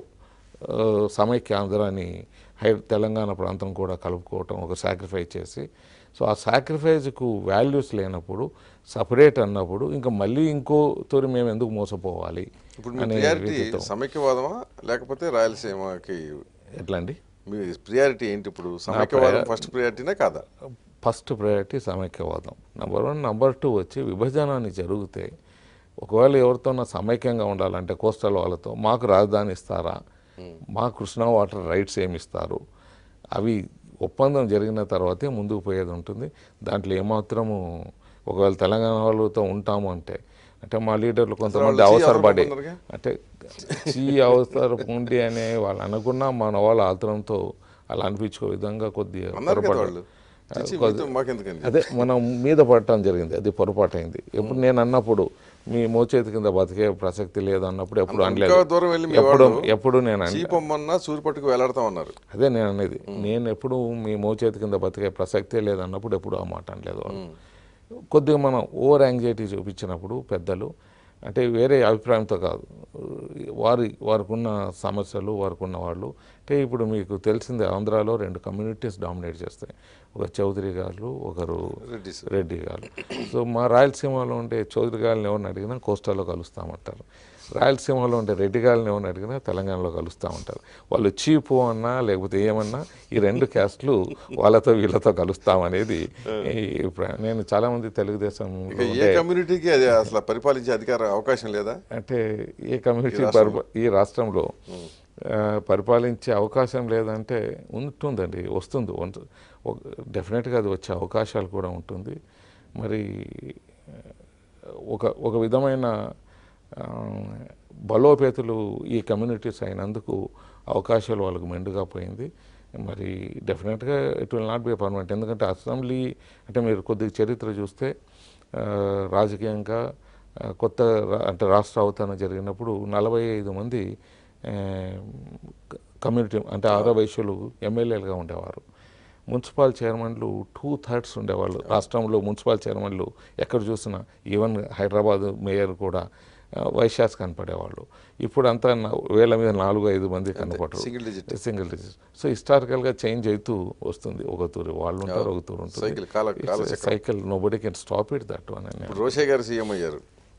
సమైక్య ఆంధ్రాని హై తెలంగాణ ప్రాంతం కూడా కలుపుకోవటం ఒక సాక్రిఫైస్ చేసి సో ఆ సాక్రిఫైజ్కు వాల్యూస్ లేనప్పుడు సపరేట్ అన్నప్పుడు ఇంకా మళ్ళీ ఇంకో తోరి మేము ఎందుకు మోసపోవాలి
ఇప్పుడు మీ
అనే
ప్రియారిటీ
రీతితో
సమైక్యవాదమా లేకపోతే రాయలసీమకి
ఎట్లా అండి
మీ ప్రియారిటీ ఏంటి ఇప్పుడు సమైక్యవాదం ఫస్ట్ ప్రియారిటీనే కాదా
ఫస్ట్ ప్రయారిటీ సమైక్యవాదం నెంబర్ వన్ నెంబర్ టూ వచ్చి విభజనాన్ని జరిగితే ఒకవేళ ఎవరితోనా సమైక్యంగా ఉండాలంటే కోస్టల్ వాళ్ళతో మాకు రాజధాని ఇస్తారా మా కృష్ణా వాటర్ రైట్స్ ఏమి ఇస్తారు అవి ఒప్పందం జరిగిన తర్వాతే ముందుకు పోయేది ఉంటుంది దాంట్లో ఏమాత్రము ఒకవేళ తెలంగాణ వాళ్ళతో ఉంటాము అంటే అంటే మా లీడర్లు కొంతమంది
వాళ్ళు చీ
అవసరపడి
అవసరపడుతున్నారుగా?
అంటే చీ అవసరం ఉండి అనే వాళ్ళు అనుకున్నా మన వాళ్ళ ఆత్రంతో అలా అనిపించుకో విధంగా కొద్దిగా
అన్నారు కదా
పొరపాటు.
వాళ్ళు చిచి, మీతో మాకెందుకండి
అదే మనం మీద పడటం జరిగింది అది పొరపాటు అయింది ఎప్పుడు నేను అన్నప్పుడు మీ మోచేతి కింద బతికే ప్రసక్తి లేదు అన్నప్పుడు ఎప్పుడు
ఇంకా
అనలేదు
దూరం వెళ్ళి మీ
ఎప్పుడు
వాళ్ళు
ఎప్పుడు నేను అన-
చీపమ్మన్నా సూరిపట్టుకు వెళ్లాడతాం అన్నారు
అదే నేను అనేది నేను ఎప్పుడు మీ మోచేతి కింద బతికే ప్రసక్తే లేదన్నప్పుడు ఎప్పుడు ఆ మాట అనలేదు వాళ్ళు. కొద్దిగా మనం ఓవర్ యాంగ్జైటీ చూపించినప్పుడు పెద్దలు అంటే వేరే అభిప్రాయంతో కాదు వారి వారికి ఉన్న సమస్యలు వారికి ఉన్న వాళ్ళు అంటే ఇప్పుడు మీకు తెలిసిందే ఆంధ్రాలో రెండు కమ్యూనిటీస్ డామినేట్ చేస్తాయి ఒక చౌదరి గారు ఒకరు
రెడ్డి సార్
రెడ్డి గారు సో మా రాయలసీమలో ఉండే చౌదరి గారిని ఎవరిని అడిగినా కోస్టాలో కలుస్తామంటారు రాయలసీమలో ఉండే రెడ్డి గారిని ఎవరిని అడిగినా తెలంగాణలో కలుస్తామంటారు వాళ్ళు చీపు అన్నా లేకపోతే ఏమన్నా ఈ రెండు క్యాస్ట్లు వాళ్ళతో వీళ్ళతో కలుస్తామనేది ఈ ప్ర- నేను చాలామంది తెలుగుదేశం
ఇక ఏ కమ్యూనిటీకి అది అసలు పరిపాలించే అధికార అవకాశం లేదా
అంటే ఏ కమ్యూనిటీ పరిప- ఈ రాష్ట్రంలో ఆ, పరిపాలించే అవకాశం లేదంటే ఉంటుందండి వస్తుంది ఉంట- ఒక- డెఫినెట్గా అది వచ్చే అవకాశాలు కూడా ఉంటుంది మరి ఆ, ఒక ఒక విధమైన ఆ, బలోపేతులు ఈ కమ్యూనిటీస్ అయినందుకు అవకాశాలు వాళ్ళకు మెండుగా పోయింది మరి డెఫినెట్గా it will not be permanent ఎందుకంటే అసెంబ్లీ అంటే మీరు కొద్దిగా చరిత్ర చూస్తే ఆ, రాజకీయంగా ఆ, కొత్త రా- అంటే రాష్ట్ర అవతరణ జరిగినప్పుడు నలభై ఐదు మంది ఆ, క- కమ్యూనిటీ అంటే ఆరో వైశ్యులు ఎమ్మెల్యేలుగా ఉండేవారు మున్సిపల్ చైర్మన్లు టూ థర్డ్స్ ఉండేవాళ్ళు రాష్ట్రంలో మున్సిపల్ చైర్మన్లు ఎక్కడ చూసినా ఈవెన్ హైదరాబాద్ మేయర్ కూడా ఆ, వైశ్యాస్ కనపడేవాళ్ళు ఇప్పుడు అంతా నా- వేల మీద నాలుగు ఐదు మంది కనపడరు
single digit
single digit so హిస్టారికల్గా చేంజ్ అవుతూ వస్తుంది ఒక తూరు వాళ్ళు ఉంటారు ఒక తూరు ఉంటుంది
సైకిల్ కాల కాల
cycle nobody can stop it that one అని
ఇప్పుడు రోషే గారు సీఎం అయ్యారు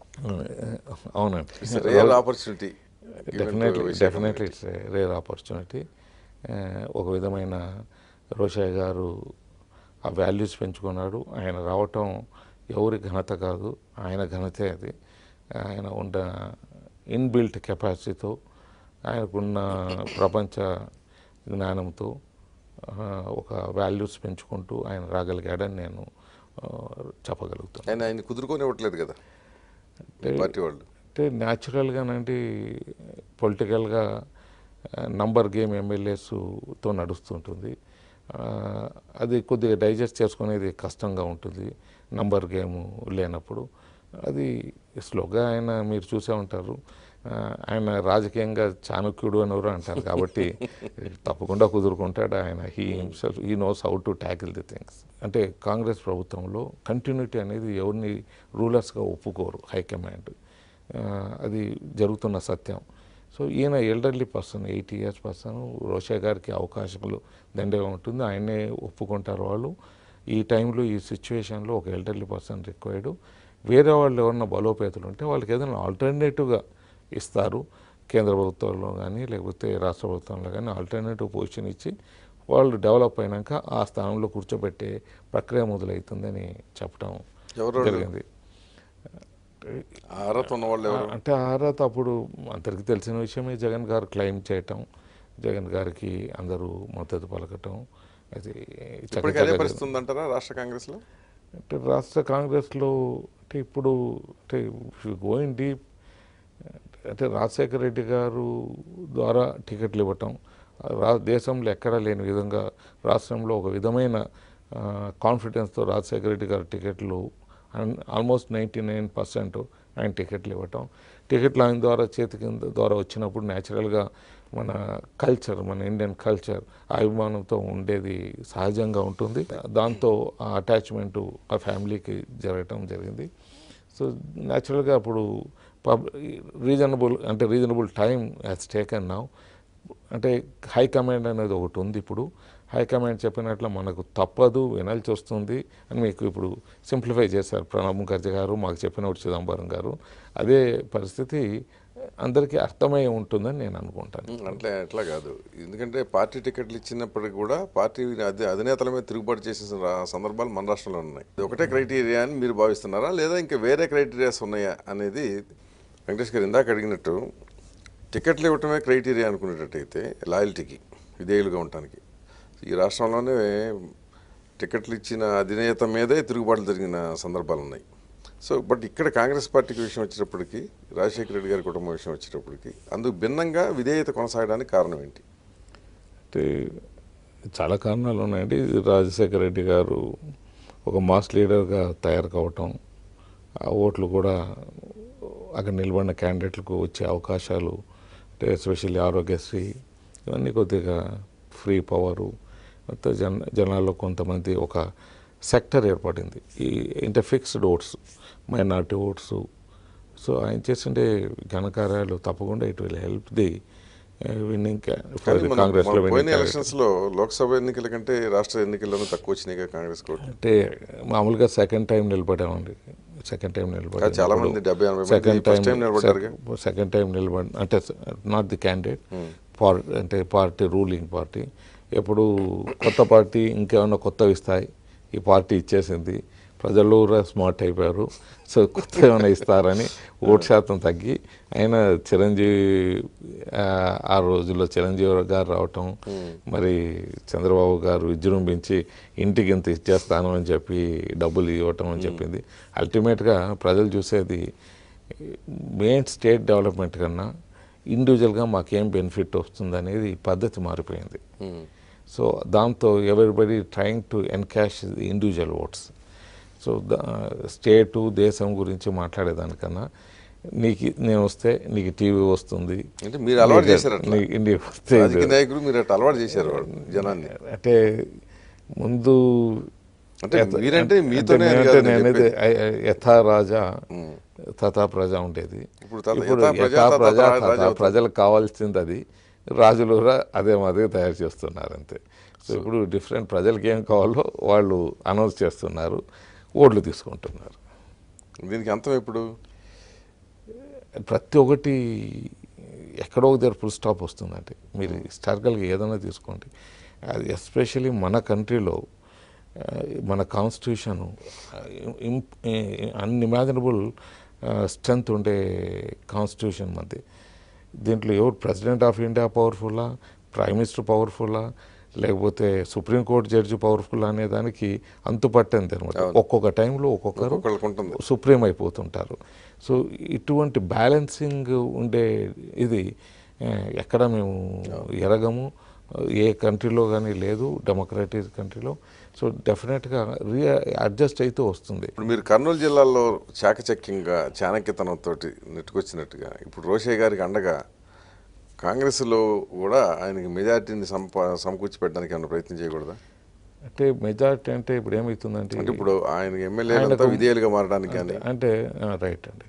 అవునండి
real opportunity
definitely definitely it's rare opportunity ఒక విధమైన రోషయ్య గారు ఆ వాల్యూస్ పెంచుకున్నాడు ఆయన రావటం ఎవరి ఘనత కాదు ఆయన ఘనతే అది ఆయన ఉన్న ఇన్బిల్ట్ కెపాసిటీతో ఆయనకున్న ప్రపంచ జ్ఞానంతో ఆ, ఒక వాల్యూస్ పెంచుకుంటూ ఆయన రాగలిగాడని నేను ఆ, చెప్పగలుగుతాను
ఆయన ఆయన కుదురుకొని ఇవ్వట్లేదు కదా ఈ పార్టీ వాళ్ళు
అంటే న్యాచురల్గానండి పొలిటికల్గా నంబర్ గేమ్ ఎమ్మెల్యేస్తో నడుస్తుంటుంది ఆ, అది కొద్దిగా డైజెస్ట్ చేసుకునేది కష్టంగా ఉంటుంది నంబర్ గేమ్ లేనప్పుడు అది స్లోగా ఆయన మీరు చూసే ఉంటారు ఆ, ఆయన రాజకీయంగా చాణక్యుడు అని ఎవరు అంటారు కాబట్టి తప్పకుండా కుదురుకుంటాడు ఆయన he himself he knows how to tackle the things అంటే కాంగ్రెస్ ప్రభుత్వంలో కంటిన్యూటీ అనేది ఎవరిని రూలర్స్గా ఒప్పుకోరు హైకమాండ్ ఆ, అది జరుగుతున్న సత్యం సో ఈయన elderly person eighty years person Rosaiah గారికి అవకాశాలు దండగా ఉంటుంది ఆయనే ఒప్పుకుంటారు వాళ్ళు ఈ టైంలో ఈ సిచ్యువేషన్లో ఒక ఎల్డర్లీ పర్సన్ రిక్వైర్డ్ వేరే వాళ్ళు ఎవరన్నా బలోపేతలు ఉంటే వాళ్ళకి ఏదైనా ఆల్టర్నేటివ్గా ఇస్తారు కేంద్ర ప్రభుత్వంలో కానీ లేకపోతే రాష్ట్ర ప్రభుత్వంలో కానీ ఆల్టర్నేటివ్ పొజిషన్ ఇచ్చి వాళ్ళు డెవలప్ అయినాక ఆ స్థానంలో కూర్చోబెట్టే ప్రక్రియ మొదలవుతుందని చెప్పడం
ఎవరు వాళ్ళు?
జరిగింది
ఆ అర్హత ఉన్న వాళ్ళు ఎవరు
అంటే ఆ అర్హత అప్పుడు అందరికీ తెలిసిన విషయమే జగన్ గారు క్లెయిమ్ చేయటం జగన్ గారికి అందరూ మద్దతు పలకటం అది
ఇప్పటికీ అదే పరిస్థితి ఉందంటారా రాష్ట్ర కాంగ్రెస్ లో
అంటే రాష్ట్ర కాంగ్రెస్లో అంటే ఇప్పుడు అంటే గోయింగ్ డీప్ అంటే రాజశేఖర రెడ్డి గారు ద్వారా టికెట్లు ఇవ్వటం రా దేశంలో ఎక్కడా లేని విధంగా రాష్ట్రంలో ఒక విధమైన కాన్ఫిడెన్స్తో రాజశేఖర రెడ్డి గారు టికెట్లు ఆల్మోస్ట్ నైంటీ నైన్ పర్సెంట్ ఆయన టికెట్లు ఇవ్వటం టికెట్లు ఆయన ద్వారా చేతి కింద ద్వారా వచ్చినప్పుడు న్యాచురల్గా మన కల్చర్ మన ఇండియన్ కల్చర్ ఆ అభిమానంతో ఉండేది సహజంగా ఉంటుంది దాంతో ఆ అటాచ్మెంటు ఆ ఫ్యామిలీకి జరగటం జరిగింది సో న్యాచురల్గా అప్పుడు పబ్ రీజనబుల్ అంటే reasonable time has taken now అంటే హైకమాండ్ అనేది ఒకటి ఉంది ఇప్పుడు హైకమాండ్ చెప్పినట్లు మనకు తప్పదు వినాల్సి వస్తుంది అని మీకు ఇప్పుడు సింప్లిఫై చేశారు ప్రణబ్ ముఖర్జీ గారు మాకు చెప్పినప్పుడు చిదంబరం గారు అదే పరిస్థితి అందరికీ అర్థమై ఉంటుందని నేను అనుకుంటాను
అంటే అట్లా కాదు ఎందుకంటే పార్టీ టికెట్లు ఇచ్చినప్పటికీ కూడా పార్టీ అధి అధినేతల మీద తిరుగుబాటు చేసిన రా- సందర్భాలు మన రాష్ట్రంలో ఉన్నాయి ఇది ఒకటే క్రైటీరియా అని మీరు భావిస్తున్నారా లేదా ఇంకా వేరే క్రైటీరియాస్ ఉన్నాయా అనేది వెంకటేష్ గారు ఇందాక అడిగినట్టు టికెట్లు ఇవ్వటమే క్రైటీరియా అనుకునేటట్టయితే లాయల్టీకి విధేయులుగా ఉండటానికి ఈ రాష్ట్రంలోనే టికెట్లు ఇచ్చిన అధినేత మీదే తిరుగుబాట్లు జరిగిన సందర్భాలు ఉన్నాయి సో బట్ ఇక్కడ కాంగ్రెస్ పార్టీకి విషయం వచ్చేటప్పటికి రాజశేఖర రెడ్డి గారి కుటుంబం విషయం వచ్చేటప్పటికి అందుకు భిన్నంగా విధేయత కొనసాగడానికి కారణం ఏంటి
అంటే చాలా కారణాలు ఉన్నాయండి రాజశేఖర రెడ్డి గారు ఒక మాస్ లీడర్గా తయారు కావటం ఆ ఓట్లు కూడా అక్కడ నిలబడిన క్యాండిడేట్లకు వచ్చే అవకాశాలు అంటే ఎస్పెషల్లీ ఆరోగ్యశ్రీ ఇవన్నీ కొద్దిగా ఫ్రీ పవరు మొత్తం జన జనాల్లో కొంతమంది ఒక సెక్టర్ ఏర్పడింది ఈ ఇంటే fixed votes minority votes so ఆయన చేసిండే ఘనకార్యాలు తప్పకుండా it will help the winning
కానీ మన-
కాంగ్రెస్లో
మన పోయిన
winning
ఎలక్షన్స్ లో లోక్సభ ఎన్నికల కంటే రాష్ట్ర ఎన్నికల్లోనూ తక్కువ వచ్చినాయి కదా కాంగ్రెస్ కోట్లు
అంటే మామూలుగా సెకండ్ టైం నిలబడామండి సెకండ్ టైం నిలబడి
కాదు, చాలా మంది డెబ్బై ఎనభై మంది
సెకండ్
first
టైం
time నిలబడ్డారుగా.
సెకండ్ టైం నిలబడి అంటే నాట్ ది క్యాండిడేట్ పార్ అంటే పార్టీ రూలింగ్ పార్టీ ఎప్పుడు కొత్త పార్టీ ఇంకేమైనా కొత్తవి ఇస్తాయి ఈ పార్టీ ఇచ్చేసింది ప్రజలు కూడా స్మార్ట్ అయిపోయారు సో కొత్త ఏమైనా ఇస్తారని ఓటు శాతం తగ్గి ఆయన చిరంజీవి ఆ, ఆ రోజుల్లో చిరంజీవి గారు రావటం మరి చంద్రబాబు గారు విజృంభించి ఇంటికి ఇంత ఇచ్చేస్తాను అని చెప్పి డబ్బులు ఇవ్వటం అని చెప్పింది అల్టిమేట్గా ప్రజలు చూసేది మెయిన్ స్టేట్ డెవలప్మెంట్ కన్నా ఇండివిజువల్గా మాకేం బెనిఫిట్ వస్తుంది అనేది పద్ధతి మారిపోయింది సో దాంతో everybody trying to encash the individual votes so state దేశం గురించి మాట్లాడేదానికన్నా నీకు నేను వస్తే నీకు టీవీ వస్తుంది
అంటే మీరు అలవాటు చేశారు అట్లా
నీకు ఇండియా వస్తే ఇది-
రాజకీయ నాయకులు మీరు అట్లా అలవాటు చేశారు వాళ్ళు జనాన్ని
అంటే ముందు
అంటే
యథ-
మీరంటే
అంటే
మీతోనే అని
నేనంటే
కాదు నేను
నేనైతే
చెప్పేది.
ఐ- ఐ- యథా రాజా తథా ప్రజ ఉండేది
ఇప్పుడు తథా-
ఇప్పుడు
యథా ప్రజ,
యథా
తథా
ప్రజ
రాజా
తథా
అవుతుంది.
ప్రజలకు కావాల్సింది అది రాజులు కూడా అదే మాదిరి తయారు చేస్తున్నారు అంతే సో ఇప్పుడు డిఫరెంట్ ప్రజలకి ఏం కావాలో వాళ్ళు అనౌన్స్ చేస్తున్నారు ఓట్లు తీసుకుంటున్నారు
దీనికి అంతం ఎప్పుడు
ప్రతి ఒక్కటి ఎక్కడో ఒక దగ్గర ఫుల్ స్టాప్ వస్తుందండి మీరు హిస్టారికల్గా ఏదైనా తీసుకోండి అది ఎస్పెషలీ మన కంట్రీలో ఆ, మన కాన్స్టిట్యూషన్ అన్ఇమాజినబుల్ స్ట్రెంగ్త్ ఉండే కాన్స్టిట్యూషన్ మనది దీంట్లో ఎవరు ప్రెసిడెంట్ ఆఫ్ ఇండియా పవర్ఫుల్లా ప్రైమ్ మినిస్టర్ పవర్ఫుల్లా లేకపోతే సుప్రీంకోర్టు జడ్జి పవర్ఫుల్ అనే దానికి అంతుపట్టంది అనమాట ఒక్కొక్క టైంలో ఒక్కొక్కరు
ఒక్కొక్కరికి ఉంటుంది
సుప్రీం అయిపోతుంటారు సో ఇటువంటి బ్యాలెన్సింగ్ ఉండే ఇది ఆ, ఎక్కడ మేము ఎరగము ఏ కంట్రీలో కానీ లేదు డెమోక్రటిక్ కంట్రీలో సో డెఫినెట్గా రీ అడ్జస్ట్ అయితే వస్తుంది
ఇప్పుడు మీరు కర్నూలు జిల్లాలో చాకచక్యంగా చాణక్యతనంతో నెట్టుకొచ్చినట్టుగా ఇప్పుడు రోషయ్య గారికి అండగా కాంగ్రెస్లో కూడా ఆయనకి మెజార్టీని సంపా సమకూర్చి పెట్టడానికి ఏమైనా ప్రయత్నం చేయకూడదా
అంటే మెజారిటీ అంటే ఇప్పుడు ఏమవుతుందంటే
అంటే ఇప్పుడు ఆయన ఎమ్మెల్యేలంతా
ఆయనకు-
విధేయులుగా మారడానికి కానీ
అంటే రైట్ అండి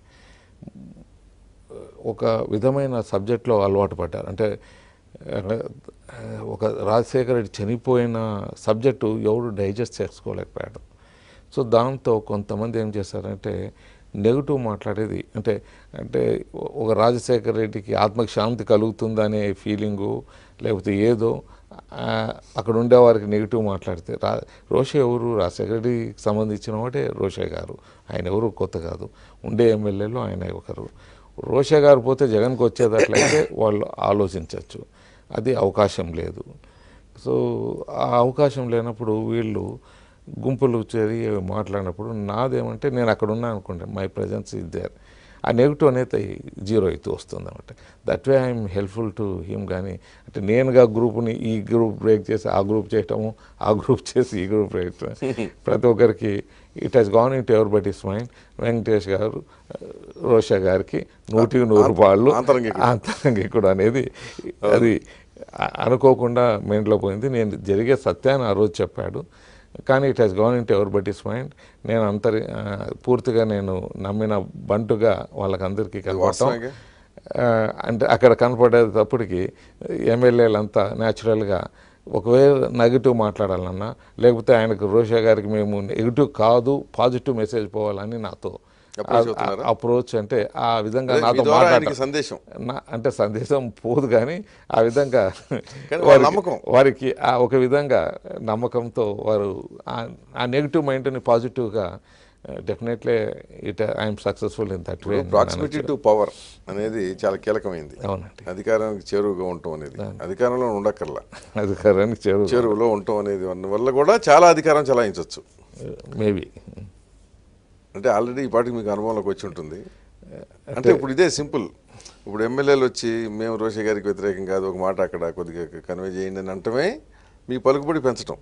ఒక విధమైన సబ్జెక్ట్లో అలవాటు పడ్డారు అంటే ఆ, ఒక రాజశేఖర రెడ్డి చనిపోయిన సబ్జెక్టు ఎవరు డైజెస్ట్ చేసుకోలేకపోయాడు సో దాంతో కొంతమంది ఏం చేశారంటే నెగిటివ్ మాట్లాడేది అంటే అంటే ఒక రాజశేఖర రెడ్డికి ఆత్మకి శాంతి కలుగుతుందనే ఫీలింగు లేకపోతే ఏదో ఆ, అక్కడ ఉండేవారికి నెగిటివ్ మాట్లాడితే రా రోషే ఎవరు రాజశేఖర రెడ్డికి సంబంధించిన వాడే రోషే గారు ఆయన ఎవరు కొత్త కాదు ఉండే ఎమ్మెల్యేలు ఆయన ఒకరు రోషే గారు పోతే జగన్కి వచ్చేటట్లయితే వాళ్ళు ఆలోచించవచ్చు అది అవకాశం లేదు సో ఆ అవకాశం లేనప్పుడు వీళ్ళు గుంపులు చేరి మాట్లాడినప్పుడు నాదేమంటే నేను అక్కడ ఉన్నా అనుకుంటా మై ప్రజెన్స్ ఇస్ దేర్ ఆ నెగిటివ్ అనేది జీరో అవుతూ వస్తుంది అనమాట that way I'm helpful to him కానీ అంటే నేనుగా గ్రూప్ని ఈ గ్రూప్ బ్రేక్ చేసి ఆ గ్రూప్ చేయటము ఆ గ్రూప్ చేసి ఈ గ్రూప్ బ్రేక్ చేయటం ప్రతి ఒక్కరికి it has gone in to ever but is mind Venkatesh గారు రోషా గారికి నూటికి నూరు రూపాయలు
ఆంతరంగికుడు.
ఆంతరంగికుడు అనేది అది అ- అనుకోకుండా మెంట్లో పోయింది నేను జరిగే సత్యాన్ని ఆ రోజు చెప్పాడు కానీ it has govern in ever but is mind నేను అంతరి ఆ, పూర్తిగా నేను నమ్మిన బంటుగా వాళ్ళకందరికీ కనపడటం
వాస్తవంగా?
ఆ, అంటే అక్కడ కనపడేటప్పటికి ఎమ్మెల్యేలంతా న్యాచురల్గా ఒకవేళ నెగిటివ్ మాట్లాడాలన్నా లేకపోతే ఆయనకు రోషా గారికి మేము నెగిటివ్ కాదు పాజిటివ్ మెసేజ్ పోవాలని నాతో
Approach అవుతున్నారా?
అప్రోచ్ అంటే ఆ విధంగా
అదే మీ
నాతో
ద్వారా ఆయనకి
మాట్లాడటం
సందేశం
నా అంటే సందేశం పోదు కానీ ఆ విధంగా
కానీ వాళ్ళ
వారికి-
నమ్మకం.
వారికి ఆ ఒక విధంగా నమ్మకంతో వారు ఆ- ఆ నెగిటివ్ మైండ్ని పాజిటివ్గా definitely it I'm successful in that way
proximity to power అనేది చాలా కీలకమైంది
అవునండి
అధికారానికి చేరువుగా ఉండటం అనేది అధికారంలో ఉండక్కర్లా
అధికారానికి చేరు
చేరువులో ఉండటం అనేది వల్ల- వల్ల కూడా చాలా అధికారం చలాయించవచ్చు
మేబీ
అంటే ఆల్రెడీ ఈ పాటికి మీకు అనుభవంలోకి వచ్చి ఉంటుంది అంటే ఇప్పుడు ఇదే సింపుల్ ఇప్పుడు ఎమ్మెల్యేలు వచ్చి మేము రోషే గారికి వ్యతిరేకం కాదు ఒక మాట అక్కడ కొద్దిగా కన్వే చేయండి అని అంటమే మీ పలుకుబడి పెంచడం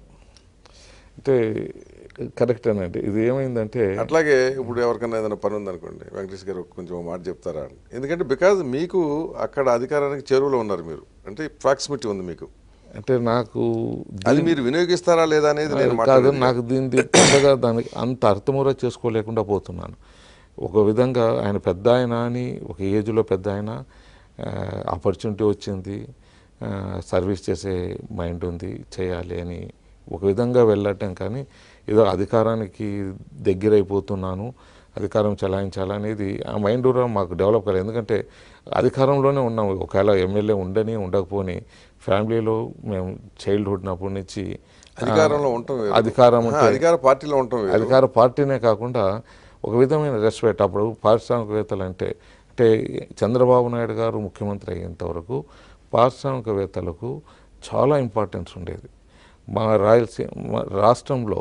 అంటే కరెక్టేనండి ఇది ఏమైందంటే
అట్లాగే ఇప్పుడు ఎవరికైనా ఏదైనా పని ఉందనుకోండి వెంకటేష్ గారు కొంచెం ఒక మాట చెప్తారా అని ఎందుకంటే బికాజ్ మీకు అక్కడ అధికారానికి చేరువలో ఉన్నారు మీరు అంటే ప్రాక్సిమిటీ ఉంది మీకు
అంటే నాకు
అది మీరు వినియోగిస్తారా లేదా అనేది నేను
కాదు
మాట్లాడేది
నాకు దీన్ని పెద్దగా దానికి అంత అర్థమురా చేసుకోలేకుండా పోతున్నాను ఒక విధంగా ఆయన పెద్ద ఆయన అని ఒక ఏజ్లో పెద్ద ఆయన ఆపర్చునిటీ వచ్చింది ఆ, సర్వీస్ చేసే మైండ్ ఉంది చేయాలి అని ఒక విధంగా వెళ్ళటం కానీ ఏదో అధికారానికి దగ్గరైపోతున్నాను అధికారం చలాయించాలనేది ఆ మైండ్ కూడా మాకు డెవలప్ కాలేదు ఎందుకంటే అధికారంలోనే ఉన్నాం ఒకవేళ ఎమ్మెల్యే ఉండని ఉండకపోని ఫ్యామిలీలో మేము చైల్డ్హుడ్ అప్పటి నుంచి
అధికారంలో ఉండటం వేరు.
అధికారం
ఆ,
అంటే
అధికార పార్టీలో ఉండటం వేరు.
అధికార పార్టీనే కాకుండా ఒక విధమైన రెస్పెక్ట్ అప్పుడు పారిశ్రామికవేత్తలు అంటే అంటే చంద్రబాబు నాయుడు గారు ముఖ్యమంత్రి అయ్యేంత వరకు పారిశ్రామికవేత్తలకు చాలా ఇంపార్టెన్స్ ఉండేది మా రాయలసీమ మా రాష్ట్రంలో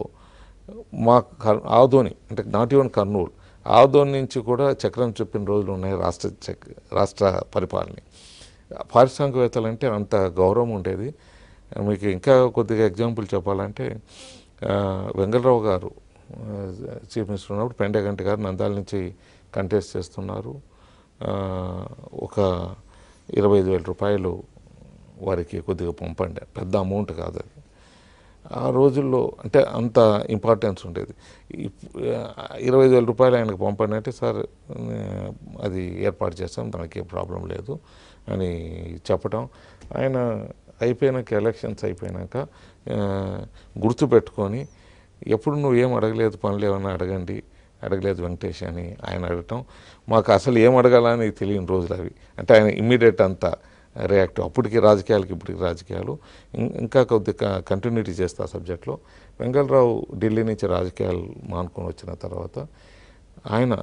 మా కర్- ఆదోని అంటే నాట్ ఈవెన్ కర్నూలు ఆదోని నుంచి కూడా చక్రం చెప్పిన రోజులు ఉన్నాయి రాష్ట్ర చక్ రాష్ట్ర పరిపాలన పారిశ్రామికవేత్తలు అంటే అంత గౌరవం ఉండేది మీకు ఇంకా కొద్దిగా ఎగ్జాంపుల్ చెప్పాలంటే ఆ, వెంగళరావు గారు ఆ, చీఫ్ మినిస్టర్ ఉన్నప్పుడు పెండగంటి గారు నందాల నుంచి కంటెస్ట్ చేస్తున్నారు ఆ, ఒక ఇరవై ఐదు వేల రూపాయలు వారికి కొద్దిగా పంపండి పెద్ద అమౌంట్ కాదు అది ఆ రోజుల్లో అంటే అంత ఇంపార్టెన్స్ ఉండేది ఇప్- ఆ, ఇరవై ఐదు వేల రూపాయలు ఆయనకు పంపండి అంటే సార్ ఆ, అది ఏర్పాటు చేస్తాం దానికి ఏం ప్రాబ్లం లేదు అని చెప్పటం ఆయన అయిపోయినాక ఎలక్షన్స్ అయిపోయినాక ఆ, గుర్తుపెట్టుకొని ఎప్పుడు నువ్వు ఏం అడగలేదు పనులు ఏమైనా అడగండి అడగలేదు వెంకటేష్ అని ఆయన అడగటం మాకు అసలు ఏం అడగాలని తెలియని రోజులు అవి అంటే ఆయన ఇమ్మీడియట్ అంతా రియాక్ట్ అప్పటికి రాజకీయాలకి ఇప్పటికి రాజకీయాలు ఇం- ఇంకా కొద్దిగా కంటిన్యూటీ చేస్తా సబ్జెక్ట్లో వెంగళరావు ఢిల్లీ నుంచి రాజకీయాలు మానుకొని వచ్చిన తర్వాత ఆయన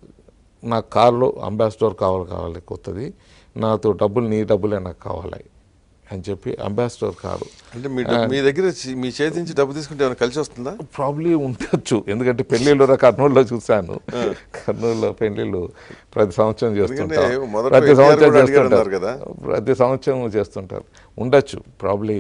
నా కారులో అంబాసిడర్ కావాలి కావాలి కొత్తది నాతో డబ్బులు నీ డబ్బులే నాకు కావాలి అని చెప్పి అంబాసిడర్ కారు
అంటే మీ డబ్బు- మీ దగ్గర చి- మీ చేతి నుంచి డబ్బు తీసుకుంటే ఏమైనా కలిసి వస్తుందా
ప్రాబ్లీ ఉండొచ్చు ఎందుకంటే పెళ్ళిళ్ళు రా కర్నూలులో చూశాను కర్నూలులో పెళ్ళిళ్ళు ప్రతి సంవత్సరం చేస్తుంటారు
ఎందుకంటే మొదట్లో
ప్రతి
ఎన్టీఆర్
సంవత్సరం
కూడా అడిగారు
చేస్తుంటారు
అన్నారు కదా.
ప్రతి సంవత్సరం చేస్తుంటారు ఉండొచ్చు ప్రాబ్లీ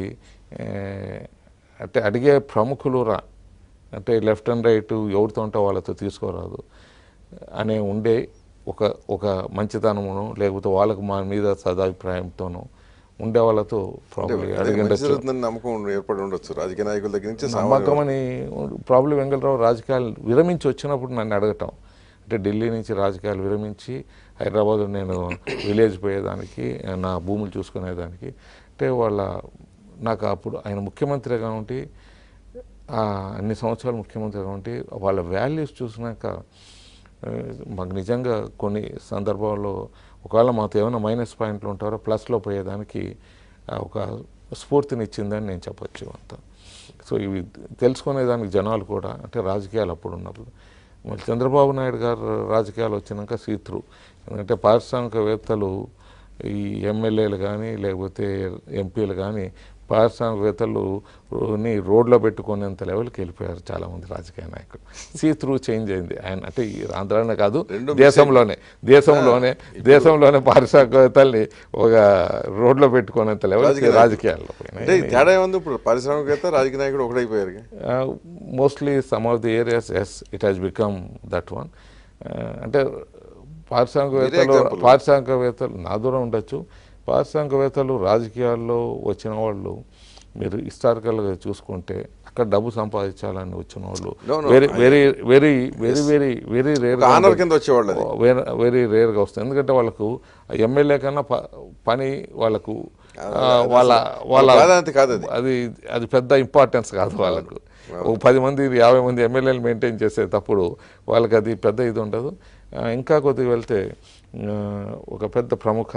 అంటే అడిగే ప్రముఖులు రా అంటే లెఫ్ట్ అండ్ రైట్ ఎవరితో ఉంటే వాళ్ళతో తీసుకోరాదు అనే ఉండే ఒక ఒక మంచితనమును లేకపోతే వాళ్ళకు మా మీద సదాభిప్రాయంతోనూ ఉండే వాళ్ళతో ప్రాబ్లీ
అదే మంచి
అడిగిండొచ్చు
జరుగుతుందని నమ్మకం ఏర్పడి ఉండొచ్చు రాజకీయ నాయకుల దగ్గర నుంచి సామాన్య
నమ్మకం అని ప్రాబ్లం వెంకటరావు రాజకీయాలు విరమించి వచ్చినప్పుడు నన్ను అడగటం అంటే ఢిల్లీ నుంచి రాజకీయాలు విరమించి హైదరాబాద్ నేను విలేజ్ పోయేదానికి నా భూములు చూసుకునేదానికి అంటే వాళ్ళ నాకు అప్పుడు ఆయన ముఖ్యమంత్రిగా ఉండి ఆ అన్ని సంవత్సరాలు ముఖ్యమంత్రిగా ఉండి వాళ్ళ వాల్యూస్ చూసినాక ఆ, మాకు నిజంగా కొన్ని సందర్భాల్లో ఒకవేళ మాతో ఏమైనా మైనస్ పాయింట్లు ఉంటారో ప్లస్లో పోయేదానికి ఆ, ఒక స్ఫూర్తినిచ్చిందని నేను చెప్పొచ్చు అంతా సో ఇవి తెలుసుకునేదానికి జనాలు కూడా అంటే రాజకీయాలు అప్పుడు ఉన్నప్పుడు మరి చంద్రబాబు నాయుడు గారు రాజకీయాలు వచ్చినాక సీత్రు ఎందుకంటే పారిశ్రామికవేత్తలు ఈ ఎమ్మెల్యేలు కానీ లేకపోతే ఎంపీలు కానీ పారిశ్రామికవేత్తలుని రోడ్లో పెట్టుకునేంత లెవెల్కి వెళ్ళిపోయారు చాలామంది రాజకీయ నాయకులు సీ త్రూ చేంజ్ అయింది ఆయన అంటే ఈ ఆంధ్రానే కాదు
రెండు
దేశంలోనే దేశంలోనే దేశంలోనే పారిశ్రామికవేత్తల్ని ఒక రోడ్లో పెట్టుకునేంత లెవెల్కి
రాజకీయ
రాజకీయాల్లో
అంటే
పోయినాయి
ఈ తేడా ఏముంది ఇప్పుడు పారిశ్రామికవేత్త రాజకీయ నాయకుడు ఒకటైపోయారు
mostly some of the areas yes it has become that one అంటే పారిశ్రామికవేత్తలు
example.
పారిశ్రామికవేత్తలు నా దూరం ఉండొచ్చు పారిశ్రామికవేత్తలు రాజకీయాల్లో వచ్చిన వాళ్ళు మీరు హిస్టారికల్గా చూసుకుంటే అక్కడ డబ్బు సంపాదించాలని వచ్చిన వాళ్ళు
No, no,
very
I-
very very very very very rare
honour కింద వచ్చేవాళ్ళు అది
వెరీ రేర్గా వస్తుంది ఎందుకంటే వాళ్ళకు ఎమ్మెల్యే కన్నా ప- పని వాళ్ళకు ఆ, వాళ్ళ వాళ్ళ
ప్రాధాన్యత కాదు అది
అది అది పెద్ద ఇంపార్టెన్స్ కాదు వాళ్ళకు ఒక పది మంది యాభై మంది ఎమ్మెల్యేలు మెయింటైన్ చేసేటప్పుడు వాళ్ళకి అది పెద్ద ఇది ఉండదు ఆ, ఇంకా కొద్దిగా వెళ్తే ఆ, ఒక పెద్ద ప్రముఖ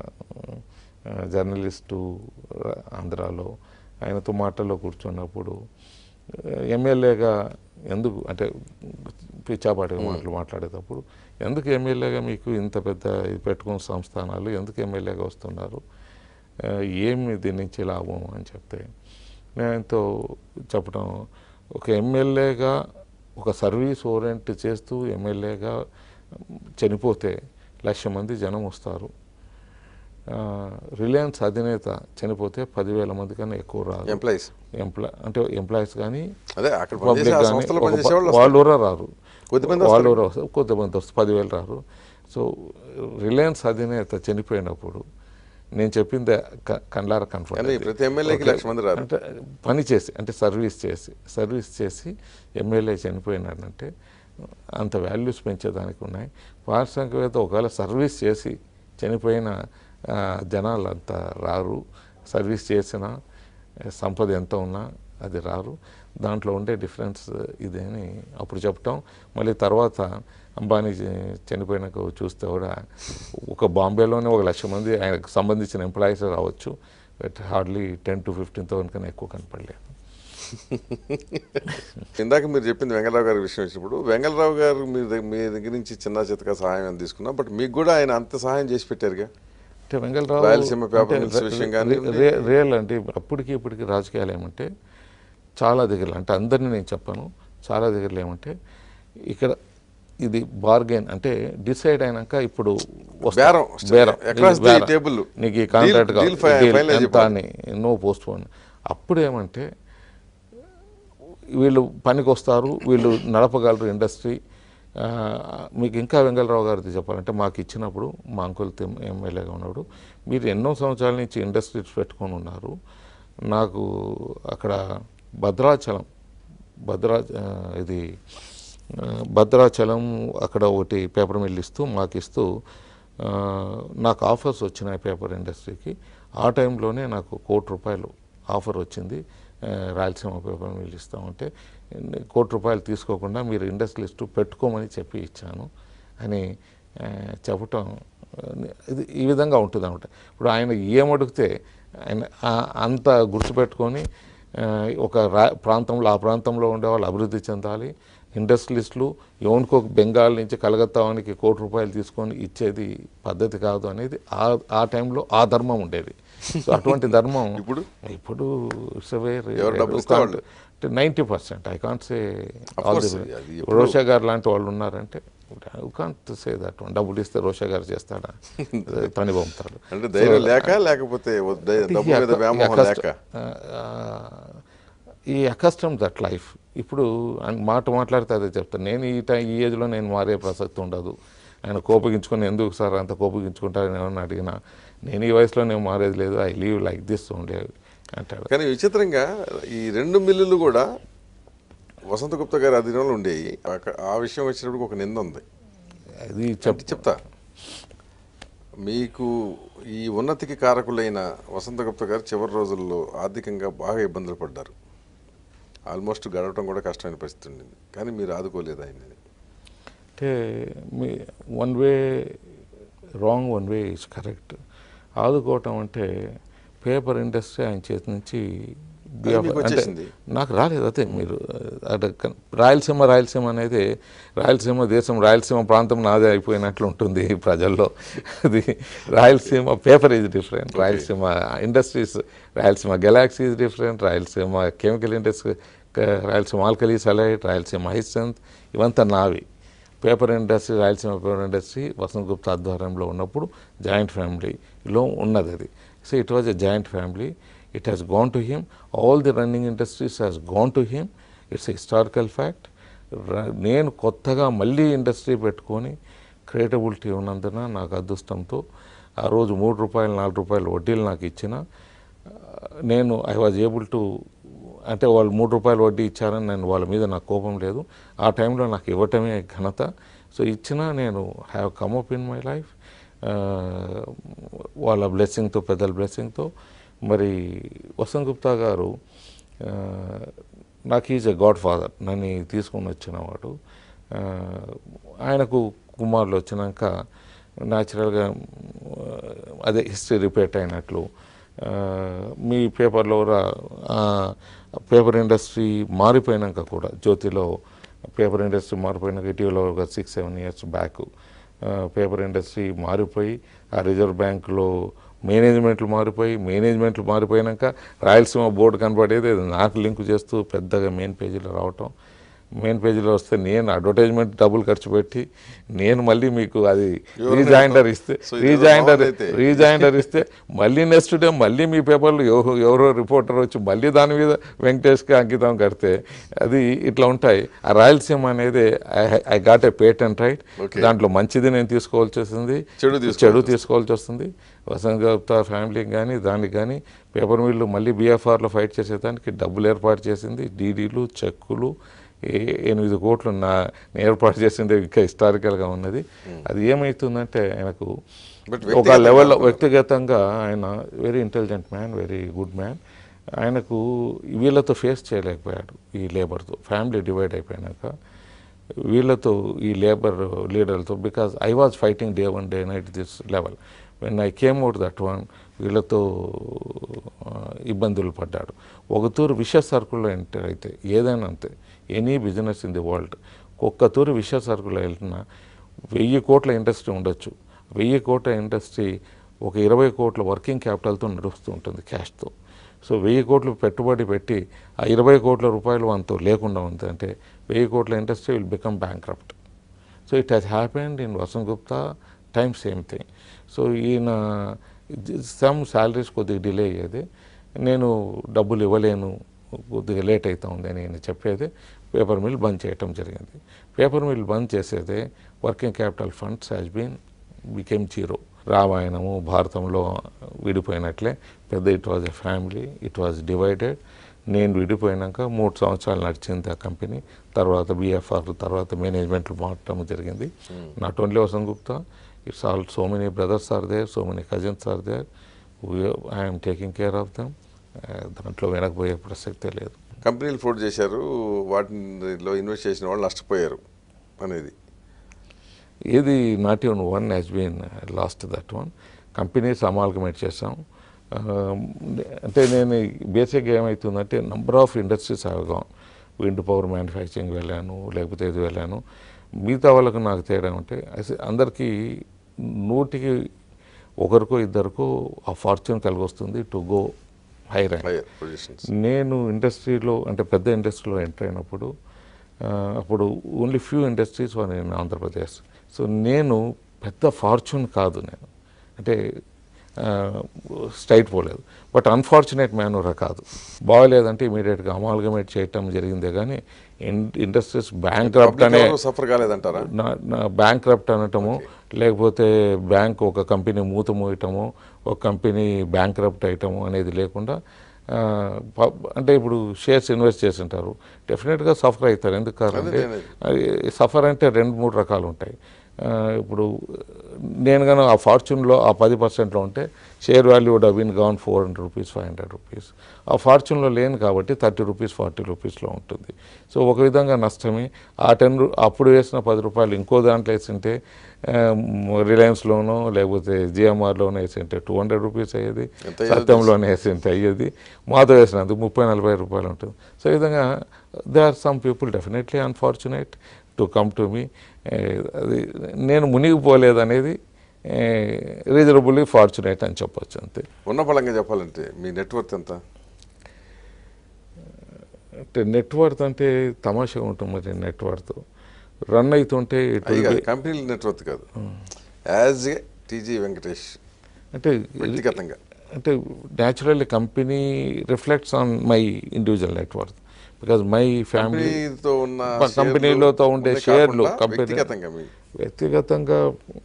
ఆ, జర్నలిస్టు ఆ, ఆంధ్రాలో ఆయనతో మాటల్లో కూర్చున్నప్పుడు ఆ, ఎమ్మెల్యేగా ఎందుకు అంటే పిచ్చాపాటిగా మాటలు మాట్లాడేటప్పుడు ఎందుకు ఎమ్మెల్యేగా మీకు ఇంత పెద్ద ఇది పెట్టుకున్న సంస్థానాలు ఎందుకు ఎమ్మెల్యేగా వస్తున్నారు ఆ, ఏమి దీని నుంచి లాభం అని చెప్తే నేను ఆయనతో చెప్పడం ఒక ఎమ్మెల్యేగా ఒక సర్వీస్ ఓరియంట్ చేస్తూ ఎమ్మెల్యేగా చనిపోతే లక్ష మంది జనం వస్తారు ఆ, రిలయన్స్ అధినేత చనిపోతే పదివేల మంది కన్నా ఎక్కువ రాదు
ఎంప్లాయీస్
ఎంప్లాయ్ అంటే ఎంప్లాయీస్ కానీ
అదే అక్కడ
పబ్లిక్
పనిచేసే ఆ
కానీ
సంస్థలో
ఒక
పనిచేసే
ప-
వాళ్ళు
వాళ్ళు కూడా రారు
కొద్దిమంది
వాళ్ళు కూడా వస్తారు కొద్దిమంది వస్తారు పదివేలు రారు సో రిలయన్స్ అధినేత చనిపోయినప్పుడు నేను చెప్పింది క- కండ్లారా కన్ఫర్మ్
కానీ ప్రతి ఎమ్మెల్యేకి లక్ష మంది రారు
అంటే పని చేసి అంటే సర్వీస్ చేసి సర్వీస్ చేసి ఎమ్మెల్యే చనిపోయినాడంటే అంత వాల్యూస్ పెంచేదానికి ఉన్నాయి పారిశ్రామికవేత్త ఒకవేళ సర్వీస్ చేసి చనిపోయిన ఆ, జనాలు అంత రారు సర్వీస్ చేసిన ఆ, సంపద ఎంత ఉన్నా అది రారు దాంట్లో ఉండే డిఫరెన్స్ ఇదేని అప్పుడు చెప్పటం మళ్ళీ తర్వాత అంబానీ చ- చనిపోయినాక చూస్తే కూడా ఒక బాంబేలోనే ఒక లక్ష మంది ఆయనకు సంబంధించిన ఎంప్లాయీస్ రావచ్చు but hardly ten to fifteen thousand కన్నా ఎక్కువ కనపడలేదు
ఇందాక మీరు చెప్పింది వెంగళరావు గారి విషయం వచ్చినప్పుడు వెంగళరావు గారు మీ దగ్గర మీ దగ్గర నుంచి చిన్న చితక సహాయం అని తీసుకున్నా బట్ మీకు కూడా ఆయన అంత సహాయం చేసి పెట్టారుగా
అంటే వెంగళరావు
రాయలసీమ పేపర్
అంటే
మిల్స్
రే-
విషయం
రే-
కానివ్వండి.
రే- రియల్ అంటే అప్పటికి ఇప్పటికి రాజకీయాలు ఏమంటే చాలా దగ్గరలో అంటే అందరినీ నేను చెప్పాను చాలా దగ్గరలో ఏమంటే ఇక్కడ ఇది బార్గెన్ అంటే డిసైడ్ అయినాక ఇప్పుడు వస్తా-
బేరం.
బేరం
Across
ఇది
the
బేరం.
table.
నీకు ఈ contract
Deal- deal fi- finalize
ఎంత
అయిపోవాలి.
అని నో పోస్ట్ పోన్ అప్పుడు ఏమంటే వీళ్ళు పనికి వస్తారు వీళ్ళు నడపగలరు ఇండస్ట్రీ ఆ, మీకు ఇంకా వెంగళరావు గారిది చెప్పాలంటే మాకు ఇచ్చినప్పుడు మా అంకుల్ తెమ్- ఎమ్మెల్యేగా ఉన్నప్పుడు మీరు ఎన్నో సంవత్సరాల నుంచి ఇండస్ట్రీస్ పెట్టుకొని ఉన్నారు నాకు అక్కడ భద్రాచలం భద్రా ఆ, ఇది ఆ, భద్రాచలం అక్కడ ఒకటి పేపర్ మిల్ ఇస్తూ మాకు ఇస్తూ ఆ, నాకు ఆఫర్స్ వచ్చినాయి పేపర్ ఇండస్ట్రీకి ఆ టైంలోనే నాకు కోటి రూపాయలు ఆఫర్ వచ్చింది ఆ, రాయలసీమ పేపర్ మిల్ ఇస్తామంటే కోటి రూపాయలు తీసుకోకుండా మీరు ఇండస్ట్రియలిస్ట్ పెట్టుకోమని చెప్పి ఇచ్చాను అని ఆ, చెప్పటం ఆ, ఇది ఈ విధంగా ఉంటుంది అనమాట ఇప్పుడు ఆయన ఏమడిగితే ఆయన ఆ- అంత గుర్తుపెట్టుకొని ఆ, ఒక రా ప్రాంతంలో ఆ ప్రాంతంలో ఉండే వాళ్ళు అభివృద్ధి చెందాలి ఇండస్ట్రియలిస్టులు ఎవరికో బెంగాల్ నుంచి కలకత్తావానికి కోటి రూపాయలు తీసుకొని ఇచ్చేది పద్ధతి కాదు అనేది ఆ ఆ టైంలో ఆ ధర్మం ఉండేది సో అటువంటి ధర్మం
ఇప్పుడు?
ఇప్పుడు ఇట్స్
ఎవరు డబ్బులు ఇస్తే వాళ్ళు.
అంటే ninety percent I can't say
Of
all
course,
the
అది ఎప్పుడు-
రోషా గారు లాంటి వాళ్ళు ఉన్నారంటే యూ కాంట్ సే దట్ డబ్బులు ఇస్తే రోషా గారు చేస్తాడా పని పంపుతాడు
అంటే ధైర్యం లేక లేకపోతే వద్ద- డబ్బు మీద వ్యామోహం లేక
ఈ అకస్టమ్ దట్ లైఫ్ ఇప్పుడు అన్- మాట మాట్లాడితే అదే చెప్తాను నేను ఈ టైం ఈ ఏజ్లో నేను మారే ప్రసక్తి ఉండదు ఆయన కోపగించుకొని ఎందుకు సార్ అంత కోపగించుకుంటారని ఏమన్నా అడిగినా నేను ఈ వయసులో నేను మారేది లేదు ఐ లీవ్ లైక్ దిస్ ఉండే అంటాడు
కానీ విచిత్రంగా ఈ రెండు మిల్లులు కూడా వసంత గుప్తా గారి అధీనంలో ఉండేవి అక్క- ఆ విషయం వచ్చినప్పుడు ఒక నింద ఉంది
అది చెప్
అంటే చెప్తా మీకు ఈ ఉన్నతికి కారకులైన వసంత గుప్తా గారు చివరి రోజుల్లో ఆర్థికంగా బాగా ఇబ్బందులు పడ్డారు ఆల్మోస్ట్ గడవటం కూడా కష్టమైన పరిస్థితి ఉండింది కానీ మీరు ఆదుకోలేదు ఆయన్ని
అంటే మీ one way wrong one way is correct ఆదుకోవటం అంటే పేపర్ ఇండస్ట్రీ ఆయన చేతి నుంచి BF
మీకు
అంటే
వచ్చేసింది.
నాకు రాలేదు అదే మీరు అటు క- రాయలసీమ రాయలసీమ అనేది రాయలసీమ దేశం రాయలసీమ ప్రాంతం నాదే అయిపోయినట్లు ఉంటుంది ఈ ప్రజల్లో అది Rayalaseema paper is different Rayalaseema industries Rayalaseema galaxy is different Rayalaseema chemical industry Rayalaseema alkali సలైట్ రాయలసీమ హైసెంత్ ఇవంతా నావి paper industry Rayalaseema paper industry Vasant Gupta ఆధ్వర్యంలో ఉన్నప్పుడు జాయింట్ ఫ్యామిలీలో ఉన్నది అది so it was a joint family it has gone to him all the running industries has gone to him it's historical fact నేను కొత్తగా మళ్ళీ ఇండస్ట్రీ పెట్టుకొని క్రియేటబిలిటీ ఉన్నందున నాకు అదృష్టంతో ఆ రోజు మూడు రూపాయలు నాలుగు రూపాయలు వడ్డీలు నాకు ఇచ్చిన నేను ఐ వాజ్ ఏబుల్ టు అంటే వాళ్ళు మూడు రూపాయలు వడ్డీ ఇచ్చారని నేను వాళ్ళ మీద నాకు కోపం లేదు ఆ టైంలో నాకు ఇవ్వటమే ఘనత సో ఇచ్చినా నేను have come up in my life వాళ్ళ బ్లెస్సింగ్తో పెద్దల బ్లెస్సింగ్తో మరి వసంత్ గుప్తా గారు ఆ, నాకు ఈజ్ ఎ గాడ్ ఫాదర్ నన్ను తీసుకొని వచ్చినవాడు ఆ, ఆయనకు కుమారులు వచ్చినాక న్యాచురల్గా అదే హిస్టరీ రిపీట్ అయినట్లు ఆ, మీ పేపర్లో కూడా ఆ, పేపర్ ఇండస్ట్రీ మారిపోయినాక కూడా జ్యోతిలో పేపర్ ఇండస్ట్రీ మారిపోయినాక ఇటీవల ఒక six seven years back paper industry మారిపోయి ఆ రిజర్వ్ బ్యాంకులో మేనేజ్మెంట్లు మారిపోయి మేనేజ్మెంట్లు మారిపోయినాక రాయలసీమ బోర్డు కనపడేది అది నాకు లింక్ చేస్తూ పెద్దగా మెయిన్ పేజీలో రావటం మెయిన్ పేజీలో వస్తే నేను అడ్వర్టైజ్మెంట్ డబ్బులు ఖర్చు పెట్టి నేను మళ్ళీ మీకు అది
ఎవరు
రీజాయిండర్ ఇస్తే
సో ఇది
రీజాయిండర్
బాగుందైతే.
రీజాయిండర్ ఇస్తే మళ్ళీ నెక్స్ట్ డే మళ్ళీ మీ పేపర్లో ఎవరో ఎవరో రిపోర్టర్ వచ్చి మళ్ళీ దాని మీద వెంకటేష్కి అంకితం కడితే అది ఇట్లా ఉంటాయి ఆ రాయలసీమ అనేది I got a patent right
Okay.
దాంట్లో మంచిది నేను తీసుకోవాల్సి వస్తుంది
చెడు తీసుకోవాల్సి
చెడు తీసుకోవాల్సి వస్తుంది వసంత్ గుప్తా ఫ్యామిలీకి కానీ దానికి కానీ పేపర్ మిల్లు మళ్ళీ బీఎఫ్ఆర్లో ఫైట్ చేసేదానికి డబ్బులు ఏర్పాటు చేసింది డీడీలు చెక్కులు ఏ- ఎనిమిది కోట్లు నా నేను ఏర్పాటు చేసింది ఇంకా హిస్టారికల్గా ఉన్నది అది ఏమవుతుందంటే ఆయనకు
But
ఒక
వ్యక్తిగతంగా
లెవెల్లో వ్యక్తిగతంగా ఆయన very intelligent man very good man ఆయనకు వీళ్ళతో ఫేస్ చేయలేకపోయాడు ఈ లేబర్తో ఫ్యామిలీ డివైడ్ అయిపోయినాక వీళ్ళతో ఈ లేబర్ లీడర్లతో because I was fighting day one day night this level when I came out that one వీళ్ళతో ఆ, ఇబ్బందులు పడ్డాడు ఒక తూరు విష సరుకుల్లో ఎంటర్ అయితే ఏదైనా అంతే any business in the world ఒక్క తూరు విష సరుకుల్లో వెళ్తున్నా వెయ్యి కోట్ల ఇండస్ట్రీ ఉండొచ్చు వెయ్యి కోట్ల ఇండస్ట్రీ ఒక ఇరవై కోట్ల వర్కింగ్ క్యాపిటల్తో నడుస్తూ ఉంటుంది క్యాష్తో సో వెయ్యి కోట్లు పెట్టుబడి పెట్టి ఆ ఇరవై కోట్ల రూపాయలు వంతు లేకుండా ఉంది అంటే వెయ్యి కోట్ల industry will become bank so it has happened in Vasant Gupta time same thing so ఈయన సమ్ శాలరీస్ కొద్దిగా డిలే అయ్యేది నేను డబ్బులు ఇవ్వలేను కొద్దిగా లేట్ అవుతా ఉంది అని నేను చెప్పేది పేపర్ మిల్ బంద్ చేయటం జరిగింది పేపర్ మిల్ బంద్ చేసేదే working capital funds has been become zero రామాయణము భారతంలో విడిపోయినట్లే పెద్ద it was a family it was divided నేను విడిపోయినాక మూడు సంవత్సరాలు నడిచింది ఆ కంపెనీ తర్వాత బిఎఫ్ఆర్ తర్వాత మేనేజ్మెంట్లు మారటం జరిగింది not only Vasant Gupta it's all so many brothers are there so many cousins are there I'm taking care of them దాంట్లో వెనకపోయే ప్రసక్తే లేదు
కంపెనీలు ఫ్లోట్ చేశారు వాటిలో ఇన్వెస్ట్ చేసిన వాళ్ళు నష్టపోయారు అనేది
ఏది not even one has been lost that one companies amalgamate చేసాం ఆ, అంటే నేను బేసిక్గా ఏమవుతుందంటే నంబర్ ఆఫ్ ఇండస్ట్రీస్ అవగా విండ్ పవర్ మ్యానుఫ్యాక్చరింగ్ వెళ్ళాను లేకపోతే ఇది వెళ్ళాను మిగతా వాళ్ళకు నాకు తేడా ఉంటే అసలు అందరికీ నూటికి ఒకరికో ఇద్దరికో ఆ ఫార్చ్యూన్ కలిగి వస్తుంది to go high rank
higher positions
నేను ఇండస్ట్రీలో అంటే పెద్ద ఇండస్ట్రీలో ఎంటర్ అయినప్పుడు ఆ, అప్పుడు only few industries one in Andhra Pradesh so నేను పెద్ద ఫార్చ్యూన్ కాదు నేను అంటే స్ట్రైట్ పోలేదు బట్ అన్ఫార్చునేట్ మ్యానూరా కాదు బాగలేదంటే ఇమీడియట్గా అమాల్గమేట్ చేయటం జరిగిందే కానీ ఇండస్ట్రీస్ బ్యాంక్ అనే
సఫర్ కాలేదంటారా
నా నా బ్యాంక్ రప్ట్ అనటము లేకపోతే బ్యాంక్ ఒక కంపెనీ మూత మూయటము ఒక కంపెనీ బ్యాంక్ రప్ట్ అయ్యటము అనేది లేకుండా ఆ, ప- అంటే ఇప్పుడు షేర్స్ ఇన్వెస్ట్ చేసి ఉంటారు డెఫినెట్గా సఫర్ అవుతారు ఎందుకు కాదంటే
అదే,
సఫర్ అంటే రెండు మూడు రకాలు ఉంటాయి ఆ, ఇప్పుడు నేను కనుక ఆ ఫార్చ్యూన్లో ఆ పది పర్సెంట్లో ఉంటే share value would been gone four hundred rupees five hundred rupees ఆ ఫార్చ్యూన్లో లేను కాబట్టి థర్టీ రూపీస్ ఫార్టీ రూపీస్లో ఉంటుంది సో ఒక విధంగా నష్టమే ఆ టెన్ రూ- అప్పుడు వేసిన పది రూపాయలు ఇంకో దాంట్లో వేసింటే రిలయన్స్లోనో లేకపోతే జిఎంఆర్లోనో వేసింటే టూ హండ్రెడ్ రూపీస్ అయ్యేది
ఎంత అయ్యేది?
సత్యంలోనే వేసింటే అయ్యేది మాతో వేసినందుకు ముప్పై నలభై రూపాయలు ఉంటుంది సో ఈ విధంగా they are some people definitely unfortunate to come to me అది నేను మునిగిపోలేదు అనేది రీజనబుల్లీ ఫార్చునేట్ అని చెప్పొచ్చు అంతే
ఉన్న పలంగా చెప్పాలంటే మీ నెట్వర్క్ ఎంత
అంటే నెట్వర్క్ అంటే తమాషగా ఉంటుంది మరి నెట్వర్క్ రన్ అవుతుంటే it
అది
will
కాదు
be-
కంపెనీ నెట్వర్క్ కాదు యాజ్ ఏ టీజీ వెంకటేష్
అంటే
వ్యక్తిగతంగా
అంటే naturally company reflects on my individual network because my family
కంపెనీతో ఉన్న
ప- కంపెనీలతో
షేర్లు
ఉండే
ఉండే
షేర్లు
కాకుండా
కంపెనీ-
వ్యక్తిగతంగా మీ
వ్యక్తిగతంగా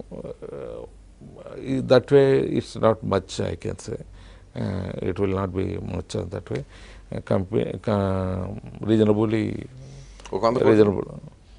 that way it's not much I can say it will not be much that way company రీజనబుల్లీ
ఒక వంద కోట్లు.
Reasonable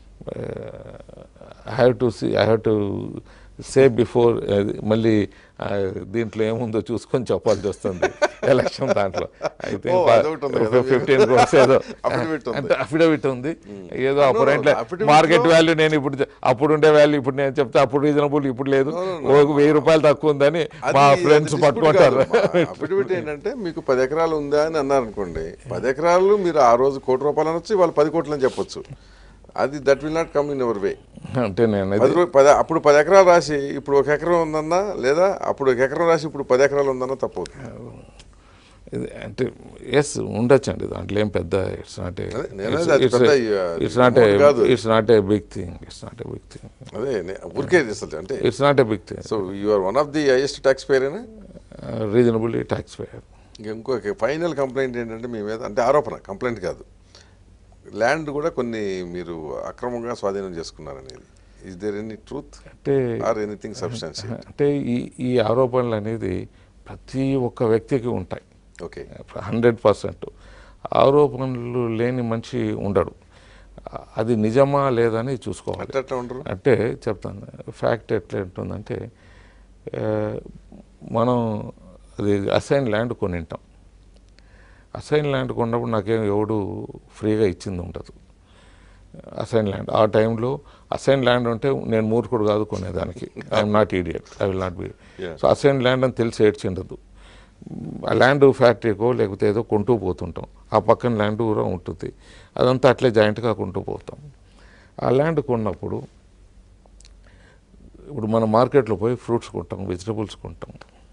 I have to see I have to say before మళ్ళీ ఆ, దీంట్లో ఏముందో చూసుకొని చెప్పాల్సి వస్తుంది ఎలక్షన్ దాంట్లో అయితే
ఓ, అదొకటి ఉంది కదా.
ఫిఫ్టీన్ క్రోర్స్ ఏదో
Affidavit ఉంది.
అంటే అఫిడవిట్ ఉంది ఏదో
no,
అప్పుడు
no, affidavit
మార్కెట్
లో-
వాల్యూ నేను ఇప్పుడు చె- అప్పుడు ఉండే వాల్యూ ఇప్పుడు నేను చెప్తే అప్పుడు రీజనబుల్ ఇప్పుడు లేదు ఒక వెయ్యి రూపాయలు తక్కువ ఉందని మా ఫ్రెండ్స్ పట్టుకుంటారు
అఫిడవిట్ ఏంటంటే మీకు పది ఎకరాలు ఉందా అని అన్నారు అనుకోండి పది ఎకరాలు మీరు ఆ రోజు కోటి రూపాయలు అనొచ్చు వాళ్ళు పది కోట్లు అని చెప్పొచ్చు అది that will not come in our way
అంటే నేను
పది రూ- పది అప్పుడు పది ఎకరాలు రాసి ఇప్పుడు ఒక ఎకరం ఉందన్నా లేదా అప్పుడు ఒక ఎకరం రాసి ఇప్పుడు పది ఎకరాలు ఉందన్నా తప్పవుతుంది
ఇది అంటే ఎస్ ఉండొచ్చండి దాంట్లో ఏం పెద్ద ఇట్స్ నాట్
అదే, నేను అనేది అది పెద్ద, uh,
ఇట్స్ నాట్
amount కాదు.
It's not a big thing it's not a big thing
అదే నే- ఊరికే చేస్తుంది అంటే
it's not a big thing
so you are one of the highest tax పేరేనా
రీజనబుల్లీ ట్యాక్స్ పేయర్
ఇంకొక ఫైనల్ కంప్లైంట్ ఏంటంటే మీ మీద అంటే ఆరోపణ కంప్లైంట్ కాదు ల్యాండ్ కూడా కొన్ని మీరు అక్రమంగా స్వాధీనం చేసుకున్నారనేది ఇస్ దేర్ ఎనీ ట్రూత్
అంటే
ఆర్ ఎనీథింగ్ సబ్స్టెన్స్
అంటే ఈ ఈ ఆరోపణలు అనేది ప్రతి ఒక్క వ్యక్తికి ఉంటాయి
ఓకే
హండ్రెడ్ పర్సెంట్ ఆరోపణలు లేని మనిషి ఉండడు అది నిజమా లేదని చూసుకోవాలి
అట్లా అట్లా ఉండరు
అంటే చెప్తాను ఫ్యాక్ట్ ఎట్లా ఉంటుందంటే ఆ, మనం అది అసైన్ ల్యాండ్ కొనింటాం అసైన్ ల్యాండ్ కొన్నప్పుడు నాకేం ఎవడు ఫ్రీగా ఇచ్చింది ఉండదు అసైన్ ల్యాండ్ ఆ టైంలో అసైన్ ల్యాండ్ ఉంటే నేను మూర్ఖుడు కాదు కొనేదానికి I'm not idiot I will not be
Yeah.
So assign land అని తెలిసి ఏడ్చిండదు ఆ ల్యాండ్ ఫ్యాక్టరీకో లేకపోతే ఏదో కొంటూ పోతుంటాం ఆ పక్కన ల్యాండ్ కూడా ఉంటుంది అదంతా అట్లే జాయింట్గా కొంటూ పోతాం ఆ ల్యాండ్ కొన్నప్పుడు ఇప్పుడు మనం మార్కెట్లో పోయి ఫ్రూట్స్ కొంటాం వెజిటబుల్స్ కొంటాం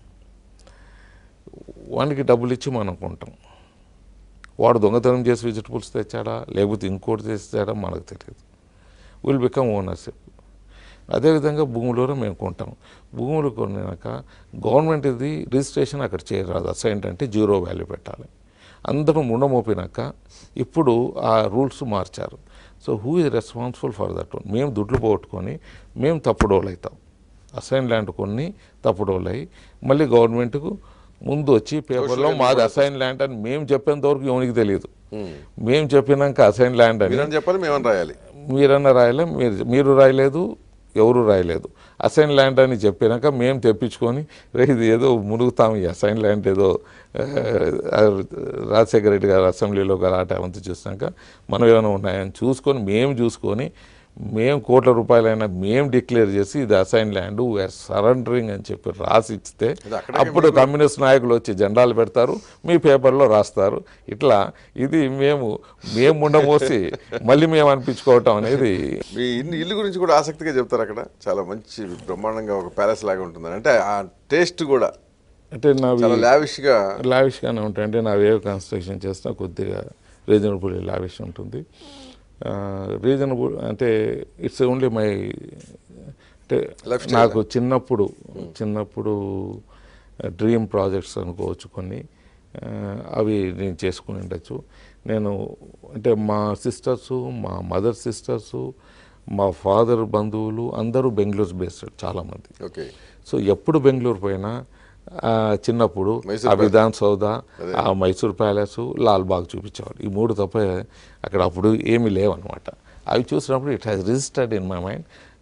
వానికి డబ్బులు ఇచ్చి మనం కొంటాం వాడు దొంగతనం చేసి వెజిటబుల్స్ తెచ్చాడా లేకపోతే ఇంకోటి తెచ్చాడా మనకు తెలియదు విల్ బికమ్ ఓనర్షిప్ అదేవిధంగా భూములలో మేము కొంటాం భూములు కొన్నాక గవర్నమెంట్ ఇది రిజిస్ట్రేషన్ అక్కడ చేయరాదు అసైన్ అంటే జీరో వాల్యూ పెట్టాలి అందరూ ముండమోపినాక ఇప్పుడు ఆ రూల్స్ మార్చారు so who is responsible for that one మేము దుడ్లు పోగొట్టుకొని మేము తప్పుడోళ్ళు అవుతాం అసైన్ ల్యాండ్ కొన్ని తప్పుడోళ్ళు అయ్యి మళ్ళీ గవర్నమెంట్కు ముందు వచ్చి పేపర్లో మాది అసైన్ ల్యాండ్ అని మేము చెప్పేంత వరకు ఎవరికి తెలియదు మేము చెప్పినాక అసైన్ ల్యాండ్ అని
మీరని చెప్పాలి మేమని రాయాలి
మీరన్నా రాయలే మీరు మీరు రాయలేదు ఎవరు రాయలేదు అసైన్ ల్యాండ్ అని చెప్పినాక మేము తెప్పించుకొని రే ఇది ఏదో మునుగుతాం ఈ అసైన్ ల్యాండ్ ఏదో ఆ, రాజశేఖర రెడ్డి గారు అసెంబ్లీలో గలాట అవంతా చూసినాక మనం ఏమైనా ఉన్నాయని చూసుకొని మేము చూసుకొని మేము కోట్ల రూపాయలైనా మేము డిక్లేర్ చేసి ఇది అసైన్ ల్యాండ్ వీఆర్ సరెండరింగ్ అని చెప్పి రాసి ఇస్తే
అది అక్కడే
అప్పుడు కమ్యూనిస్ట్ నాయకులు వచ్చి జెండాలు పెడతారు మీ పేపర్లో రాస్తారు ఇట్లా ఇది మేము మేము ఉండమోసి మళ్ళీ మేము అనిపించుకోవటం అనేది
మీ ఇల్లు ఇల్లు గురించి కూడా ఆసక్తిగా చెప్తారు అక్కడ చాలా మంచి బ్రహ్మాండంగా ఒక ప్యాలెస్ లాగా ఉంటుంది అంటే ఆ టేస్ట్ కూడా
అంటే నావి
చాలా లావిష్గా
లావిష్గానే ఉంటాయి అంటే నా వేవ్ కన్స్ట్రక్షన్ చేసిన కొద్దిగా రీజనబుల్ లావిష్ ఉంటుంది రీజనబుల్ అంటే ఇట్స్ ఓన్లీ మై అంటే
Lifestyle.
నాకు చిన్నప్పుడు చిన్నప్పుడు డ్రీమ్ ప్రాజెక్ట్స్ అనుకోవచ్చు కొన్ని ఆ, అవి నేను చేసుకుని ఉండొచ్చు నేను అంటే మా సిస్టర్స్ మా మదర్ సిస్టర్స్ మా ఫాదర్ బంధువులు అందరూ బెంగళూరు బేస్డ్ చాలామంది
ఓకే
సో ఎప్పుడు బెంగళూరు పోయినా ఆ, చిన్నప్పుడు
మైసూర్
ఆ విధాన్ సౌద ఆ మైసూర్ ప్యాలెస్ లాల్బాగ్ చూపించేవాడు ఈ మూడు తప్ప అక్కడ అప్పుడు ఏమీ లేవన్నమాట అవి చూసినప్పుడు it has registered in my mind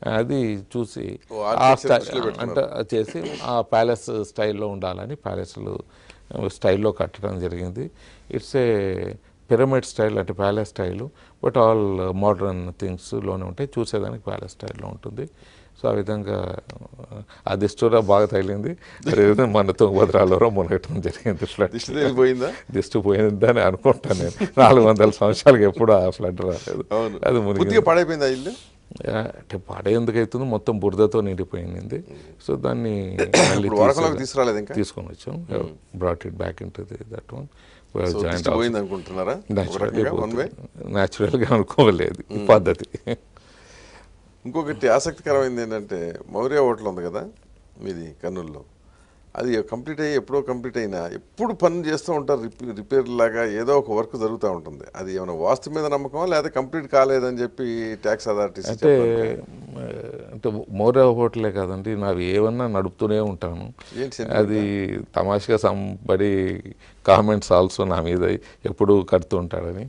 అది చూసి
ఓ,
ఆ
architecture
స్టై-
దృష్టిలో పెట్టుకున్నారు.
అంటే అది చేసి ఆ ప్యాలెస్ స్టైల్లో ఉండాలని ప్యాలెస్లు స్టైల్లో కట్టడం జరిగింది ఇట్స్ ఏ పిరమిడ్ స్టైల్ అంటే palace style but all modern థింగ్స్లోనే ఉంటాయి చూసేదానికి ప్యాలెస్ స్టైల్లో ఉంటుంది సో ఆ విధంగా ఆ దిష్టూరా బాగా తగిలింది అదేవిధంగా మన తుంగభద్రాలో మునగటం జరిగింది ఫ్లడ్
దిష్టి తగిలిపోయిందా
దిష్టి పోయిందని అనుకుంటాను నేను నాలుగు వందల సంవత్సరాలకు ఎప్పుడు ఆ ఫ్లడ్ రాలేదు
అవును
అది మునిగి
పూర్తిగా పాడైపోయిందా ఇల్లు
అంటే పాడే ఎందుకు అవుతుందో మొత్తం బురదతో నిండిపోయింది సో దాన్ని మళ్ళీ
ఇప్పుడు వరకంలోకి
తీసి-
తీసుకురాలేదు ఇంకా
తీసుకొని వచ్చాం brought it back in to that one
so దిష్టి పోయింది అనుకుంటున్నారా ఒక రకంగా వన్ వే
న్యాచురల్గా అనుకోలేదు ఈ పద్ధతి
ఇంకొకటి ఆసక్తికరమైనది ఏంటంటే మౌర్య హోటల్ ఉంది కదా మీది కర్నూలులో అది కంప్లీట్ అయ్యి ఎప్పుడో కంప్లీట్ అయినా ఎప్పుడు పని చేస్తూ ఉంటారు రిపే రిపేర్ లాగా ఏదో ఒక వర్క్ జరుగుతూ ఉంటుంది అది ఏమైనా వాస్తు మీద నమ్మకమా లేదా కంప్లీట్ కాలేదని చెప్పి ట్యాక్స్ అథారిటీస్
అంటే ఆ, అంటే మోరే హోటలే కాదండి నావి ఏమన్నా నడుపుతూనే ఉంటాను
ఏంటి sentiment?
అది తమాషగా సంబడి కామెంట్స్ ఆల్సో నా మీద ఎప్పుడు కడుతూ ఉంటాడని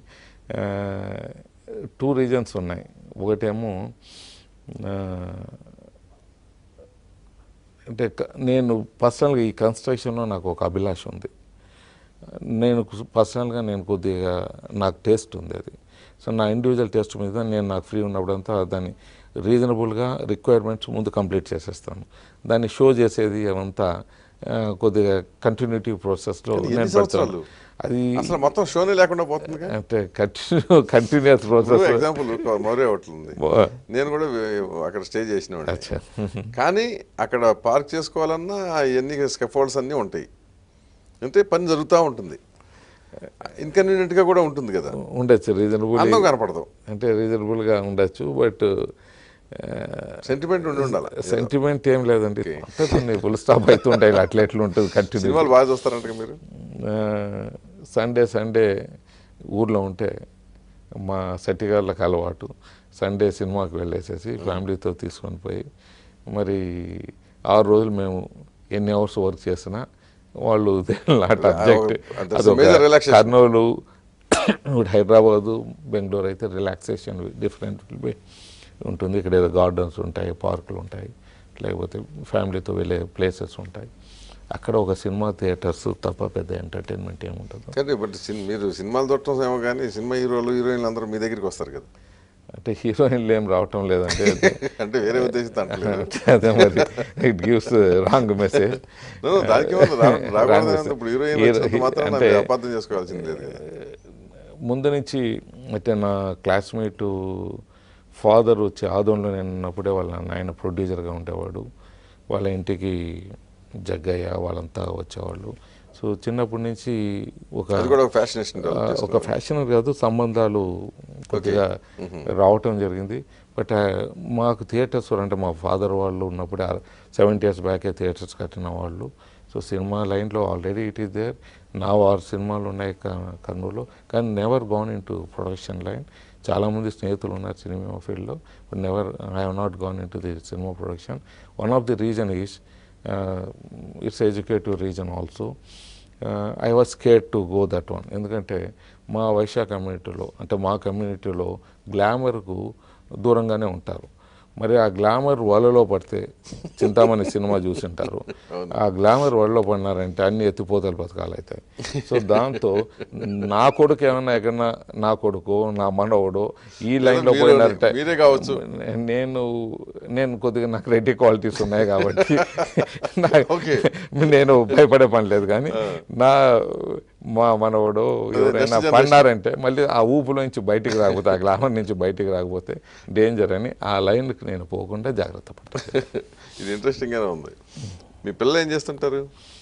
టూ రీజన్స్ ఉన్నాయి ఒకటేమో ఆ, అంటే క- నేను పర్సనల్గా ఈ కన్స్ట్రక్షన్లో నాకు ఒక అభిలాష ఉంది నేను పర్సనల్గా నేను కొద్దిగా నాకు టేస్ట్ ఉంది అది సో నా ఇండివిజువల్ టేస్ట్ మీద నేను నాకు ఫ్రీ ఉన్నప్పుడంతా దాన్ని రీజనబుల్గా రిక్వైర్మెంట్స్ ముందు కంప్లీట్ చేసేస్తాను దాన్ని షో చేసేది అవంతా ఆ, కొద్దిగా కంటిన్యూటీ ప్రాసెస్లో
కానీ ఎన్ని
నేను పెడతాను
సంవత్సరాలు?
అది
అసలు మొత్తం షోనే లేకుండా పోతుంది
అంటే continue continuous process
example Maurya hotel ఉంది నేను కూడా వే- అక్కడ స్టే చేసిన
అచ్చా
కానీ అక్కడ పార్క్ చేసుకోవాలన్నా ఎన్ని స్కెఫోల్డ్స్ అన్నీ ఉంటాయి అంటే పని జరుగుతూ ఉంటుంది ఇన్కన్వీనియంట్గా కూడా ఉంటుంది కదా
ఉండొచ్చు రీజనబుల్
అందం కనపడదు
అంటే రీజనబుల్గా ఉండొచ్చు బట్
సెంటిమెంట్ ఉండి ఉండాలి
సెంటిమెంట్ ఏం లేదండి ఉంటుంది ఫుల్ స్టాప్ అవుతుంటాయి ఇలా అట్లా ఎట్లా ఉంటుంది కంటిన్యూ
సినిమాలు బాగా చూస్తారంట మీరు
సండే సండే ఊర్లో ఉంటే మా సెట్టిగాళ్ళకి అలవాటు సండే సినిమాకి వెళ్ళేసేసి ఫ్యామిలీతో తీసుకొని పోయి మరి ఆరు రోజులు మేము ఎన్ని అవర్స్ వర్క్ చేసినా వాళ్ళు not object
that's a major relaxation.
Kurnool ఇప్పుడు హైదరాబాదు బెంగళూరు అయితే రిలాక్సేషన్ డిఫరెంట్ ఉంటుంది ఇక్కడ ఏదో గార్డెన్స్ ఉంటాయి పార్కులు ఉంటాయి లేకపోతే ఫ్యామిలీతో వెళ్ళే ప్లేసెస్ ఉంటాయి అక్కడ ఒక సినిమా థియేటర్స్ తప్ప పెద్ద ఎంటర్టైన్మెంట్ ఏముంటుందో
కానీ బట్ సిన్- మీరు సినిమాలు చూడటం ఏమో కానీ సినిమా హీరోలు హీరోయిన్లు అందరూ మీ దగ్గరికి వస్తారు కదా
అంటే హీరోయిన్లు ఏం రావటం లేదంటే
అంటే వేరే ఉద్దేశంతో అంటలేదు
అదే మరి it gives wrong message
No, no, దానికి ఏమన్నా రా- రాకూడదని ఉంది. ఇప్పుడు హీరోయిన్ వచ్చినంత మాత్రం
అంటే
అపార్థం చేసుకోవాల్సింది లేదు కదా.
ముందు నుంచి అంటే నా క్లాస్మేట్ ఫాదర్ వచ్చి ఆదోన్లో నేను ఉన్నప్పుడే వాళ్ళ నాయన ప్రొడ్యూసర్గా ఉండేవాడు వాళ్ళ ఇంటికి జగ్గయ్య వాళ్ళంతా వచ్చేవాళ్ళు సో చిన్నప్పటి నుంచి ఒక
అది కూడా ఒక ఫ్యాషనేషన్
ఆ, ఒక ఫ్యాషన్ కాదు సంబంధాలు కొద్దిగా రావటం జరిగింది బట్ ఆ, మాకు థియేటర్స్ అంటే మా ఫాదర్ వాళ్ళు ఉన్నప్పుడే సెవెంటీ ఇయర్స్ బ్యాకే థియేటర్స్ కట్టిన వాళ్ళు సో సినిమా లైన్లో ఆల్రెడీ ఇట్ ఈస్ దేర్ నా ఆరు సినిమాలు ఉన్నాయి క- కర్నూలులో కానీ never gone in to production line చాలామంది స్నేహితులు ఉన్నారు సినిమా ఫీల్డ్లో but never I have not gone in to the cinema production one of the reason is it's educative reason also I was scare to go that one ఎందుకంటే మా వైశ్య కమ్యూనిటీలో అంటే మా కమ్యూనిటీలో గ్లామర్కు దూరంగానే ఉంటారు మరి ఆ గ్లామర్ వలలో పడితే చింతామణి సినిమా చూసింటారు ఆ గ్లామర్ వలలో పడినారంటే అన్ని ఎత్తిపోతలు బతకాలవుతాయి సో దాంతో నా కొడుకు ఏమన్నా ఎక్కడన్నా నా కొడుకు నా మనవడు ఈ లైన్లో
మీరే-
పోయినారంటే
మీరే కావచ్చు.
నేను నేను కొద్దిగా నాకు రెడ్డి క్వాలిటీస్ ఉన్నాయి కాబట్టి నా-
Okay.
నేను భయపడే పని లేదు కానీ నా మా మనవడు ఎవరైనా
next generation.
పడినారంటే మళ్ళీ ఆ ఊపులోంచి బయటికి రాకపోతే ఆ గ్లామర్ నుంచి బయటికి రాకపోతే డేంజర్ అని ఆ లైన్కి నేను పోకుండా జాగ్రత్త పడతాను
ఇది ఇంట్రెస్టింగ్ గానే ఉంది మీ పిల్లలు ఏం చేస్తుంటారు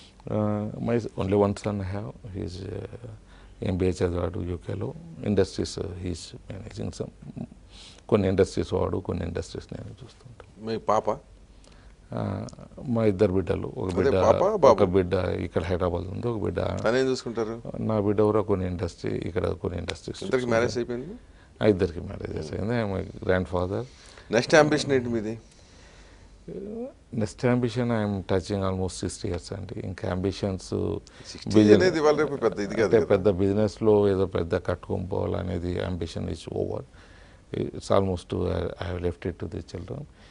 my only one son have he's MBA చదివాడు యూకేలో ఇండస్ట్రీస్ హీస్ మేనేజింగ్ సమ్ కొన్ని ఇండస్ట్రీస్ వాడు కొన్ని ఇండస్ట్రీస్ నేను చూస్తుంటాను
మీ పాప
ఆ, మా ఇద్దరు బిడ్డలు ఒక
అదే
బిడ్డ
పాప, బాబు?
ఒక బిడ్డ ఇక్కడ హైదరాబాద్ ఉంది ఒక బిడ్డ
తనేం చూసుకుంటారు
నా బిడ్డ కూడా కొన్ని ఇండస్ట్రీ ఇక్కడ కొన్ని ఇండస్ట్రీస్
ఇద్దరికి మ్యారేజ్ అయిపోయింది
ఆ ఇద్దరికి మ్యారేజెస్ అయింది my grandfather
next ambition ఏంటి మీది
next ambition I'm touching almost sixty years అండి ఇంకా అంబిషన్స్
సిక్స్టీ అనేది ఇవాళ రేపు పెద్ద ఇది కాదు
అంటే
కదా.
పెద్ద బిజినెస్లో ఏదో పెద్ద కట్టుకొని పోవాలనేది ambition is over it's almost I have left it to the children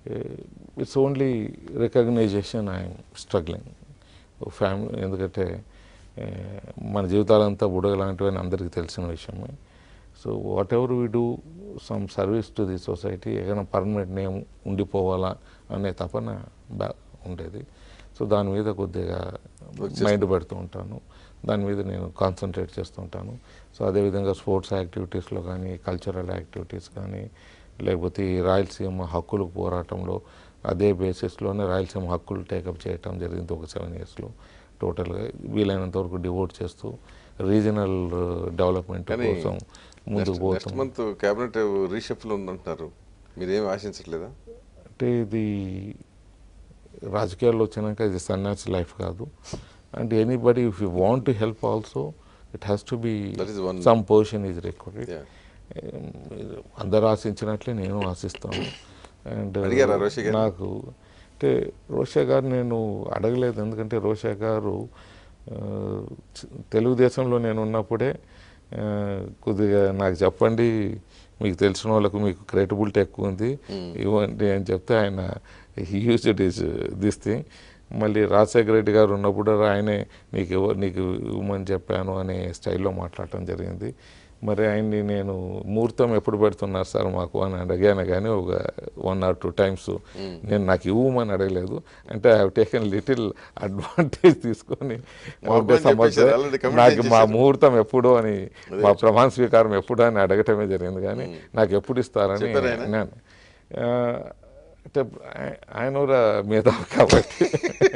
it's only recognition I'm struggling family ఎందుకంటే eh, మన జీవితాలంతా బుడగ లాంటివని అందరికీ తెలిసిన విషయమే so whatever we do some service to the society ఏదైనా పర్మనెంట్ నేమ్ ఉండిపోవాలా అనే తపన బా ఉండేది సో దాని మీద కొద్దిగా మైండ్ పెడుతూ ఉంటాను దాని మీద నేను కాన్సన్ట్రేట్ చేస్తూ ఉంటాను సో అదేవిధంగా స్పోర్ట్స్ యాక్టివిటీస్లో కానీ కల్చరల్ యాక్టివిటీస్ కానీ లేకపోతే ఈ రాయలసీమ హక్కులకు పోరాటంలో అదే బేసిస్లోనే రాయలసీమ హక్కులు టేకప్ చేయటం జరిగింది ఒక సెవెన్ ఇయర్స్లో టోటల్గా వీలైనంత వరకు డివోట్ చేస్తూ రీజనల్ డెవలప్మెంట్
కానీ
కోసం ముందుకు
నెక్స్ట్
పోతాం
మంత్ క్యాబినెట్ రీషఫ్ల్ ఉందంటున్నారు మీరేం ఆశించట్లేదా
అంటే ఇది రాజకీయాల్లో వచ్చినాక ఇది సన్యాసి లైఫ్ కాదు and anybody if you want to help also it has to be
That is one-
some position is required
Yeah.
అందరు ఆశించినట్లే నేను ఆశిస్తాను అండ్
అడిగారా రోషే గారు?
నాకు అంటే రోషే గారు నేను అడగలేదు ఎందుకంటే రోషే గారు ఆ, చ- తెలుగుదేశంలో నేను ఉన్నప్పుడే ఆ, కొద్దిగా నాకు చెప్పండి మీకు తెలిసిన వాళ్ళకు మీకు క్రెడిబిలిటీ ఎక్కువ ఉంది ఇవ్వండి అని చెప్తే ఆయన use it is this thing మళ్ళీ రాజశేఖర రెడ్డి గారు ఉన్నప్పుడు ఆయనే నీకు ఇవ్వ నీకు ఇవ్వమని చెప్పాను అనే స్టైల్లో మాట్లాడటం జరిగింది మరి ఆయన్ని నేను ముహూర్తం ఎప్పుడు పెడుతున్నారు సార్ మాకు అని అడిగాను కానీ ఒక వన్ ఆర్ టూ టైమ్స్ నేను నాకు ఇవ్వమని అడగలేదు అంటే ఐ టేకెన్ లిటిల్ అడ్వాంటేజ్ తీసుకొని
మాకు
ఉంటే
అని చెప్పేశారు,
సమస్య
already commitment
నాకు మా
చేశారు.
ముహూర్తం ఎప్పుడు అని మా ప్రమాణ స్వీకారం ఎప్పుడు అని అడగటమే జరిగింది కానీ నాకు ఎప్పుడు ఇస్తారని
చెప్పారా ఆయన?
నేను ఆ, అంటే ఆయ- ఆయన కూడా మీద కాబట్టి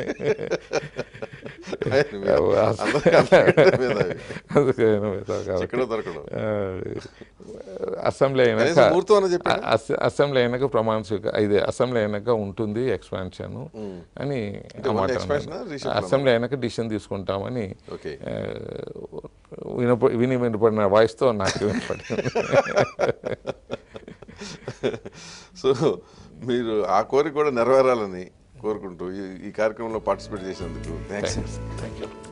ఆయన మీద- అందరికీ అందరికంటే మేధావి.
అందుకే ఆయన మేధావి కాబట్టి
ఎక్కడో దొరకడు
ఆ, అసెంబ్లీ అయినాక
కనీసం ముహూర్తం అన్న చెప్పారా?
అ- అసె- అసెంబ్లీ అయినాక ప్రమాణ స్వీకారం ఇది అసెంబ్లీ అయినాక ఉంటుంది ఎక్స్పాన్షన్ అని
అంటే
ఆ
only
మాట
expansion ఆ?
అన్నాడు.
reshuffle ఆ?
అసెంబ్లీ అయినాక డిసిషన్ తీసుకుంటామని
ఓకే
ఆ, వినప విని వినపడిన వాయిస్తో నాకు వినపడింది
సో మీరు ఆ కోరిక కూడా నెరవేరాలని కోరుకుంటూ ఈ- ఈ కార్యక్రమంలో పార్టిసిపేట్ చేసినందుకు థ్యాంక్స్
థ్యాంక్ యూ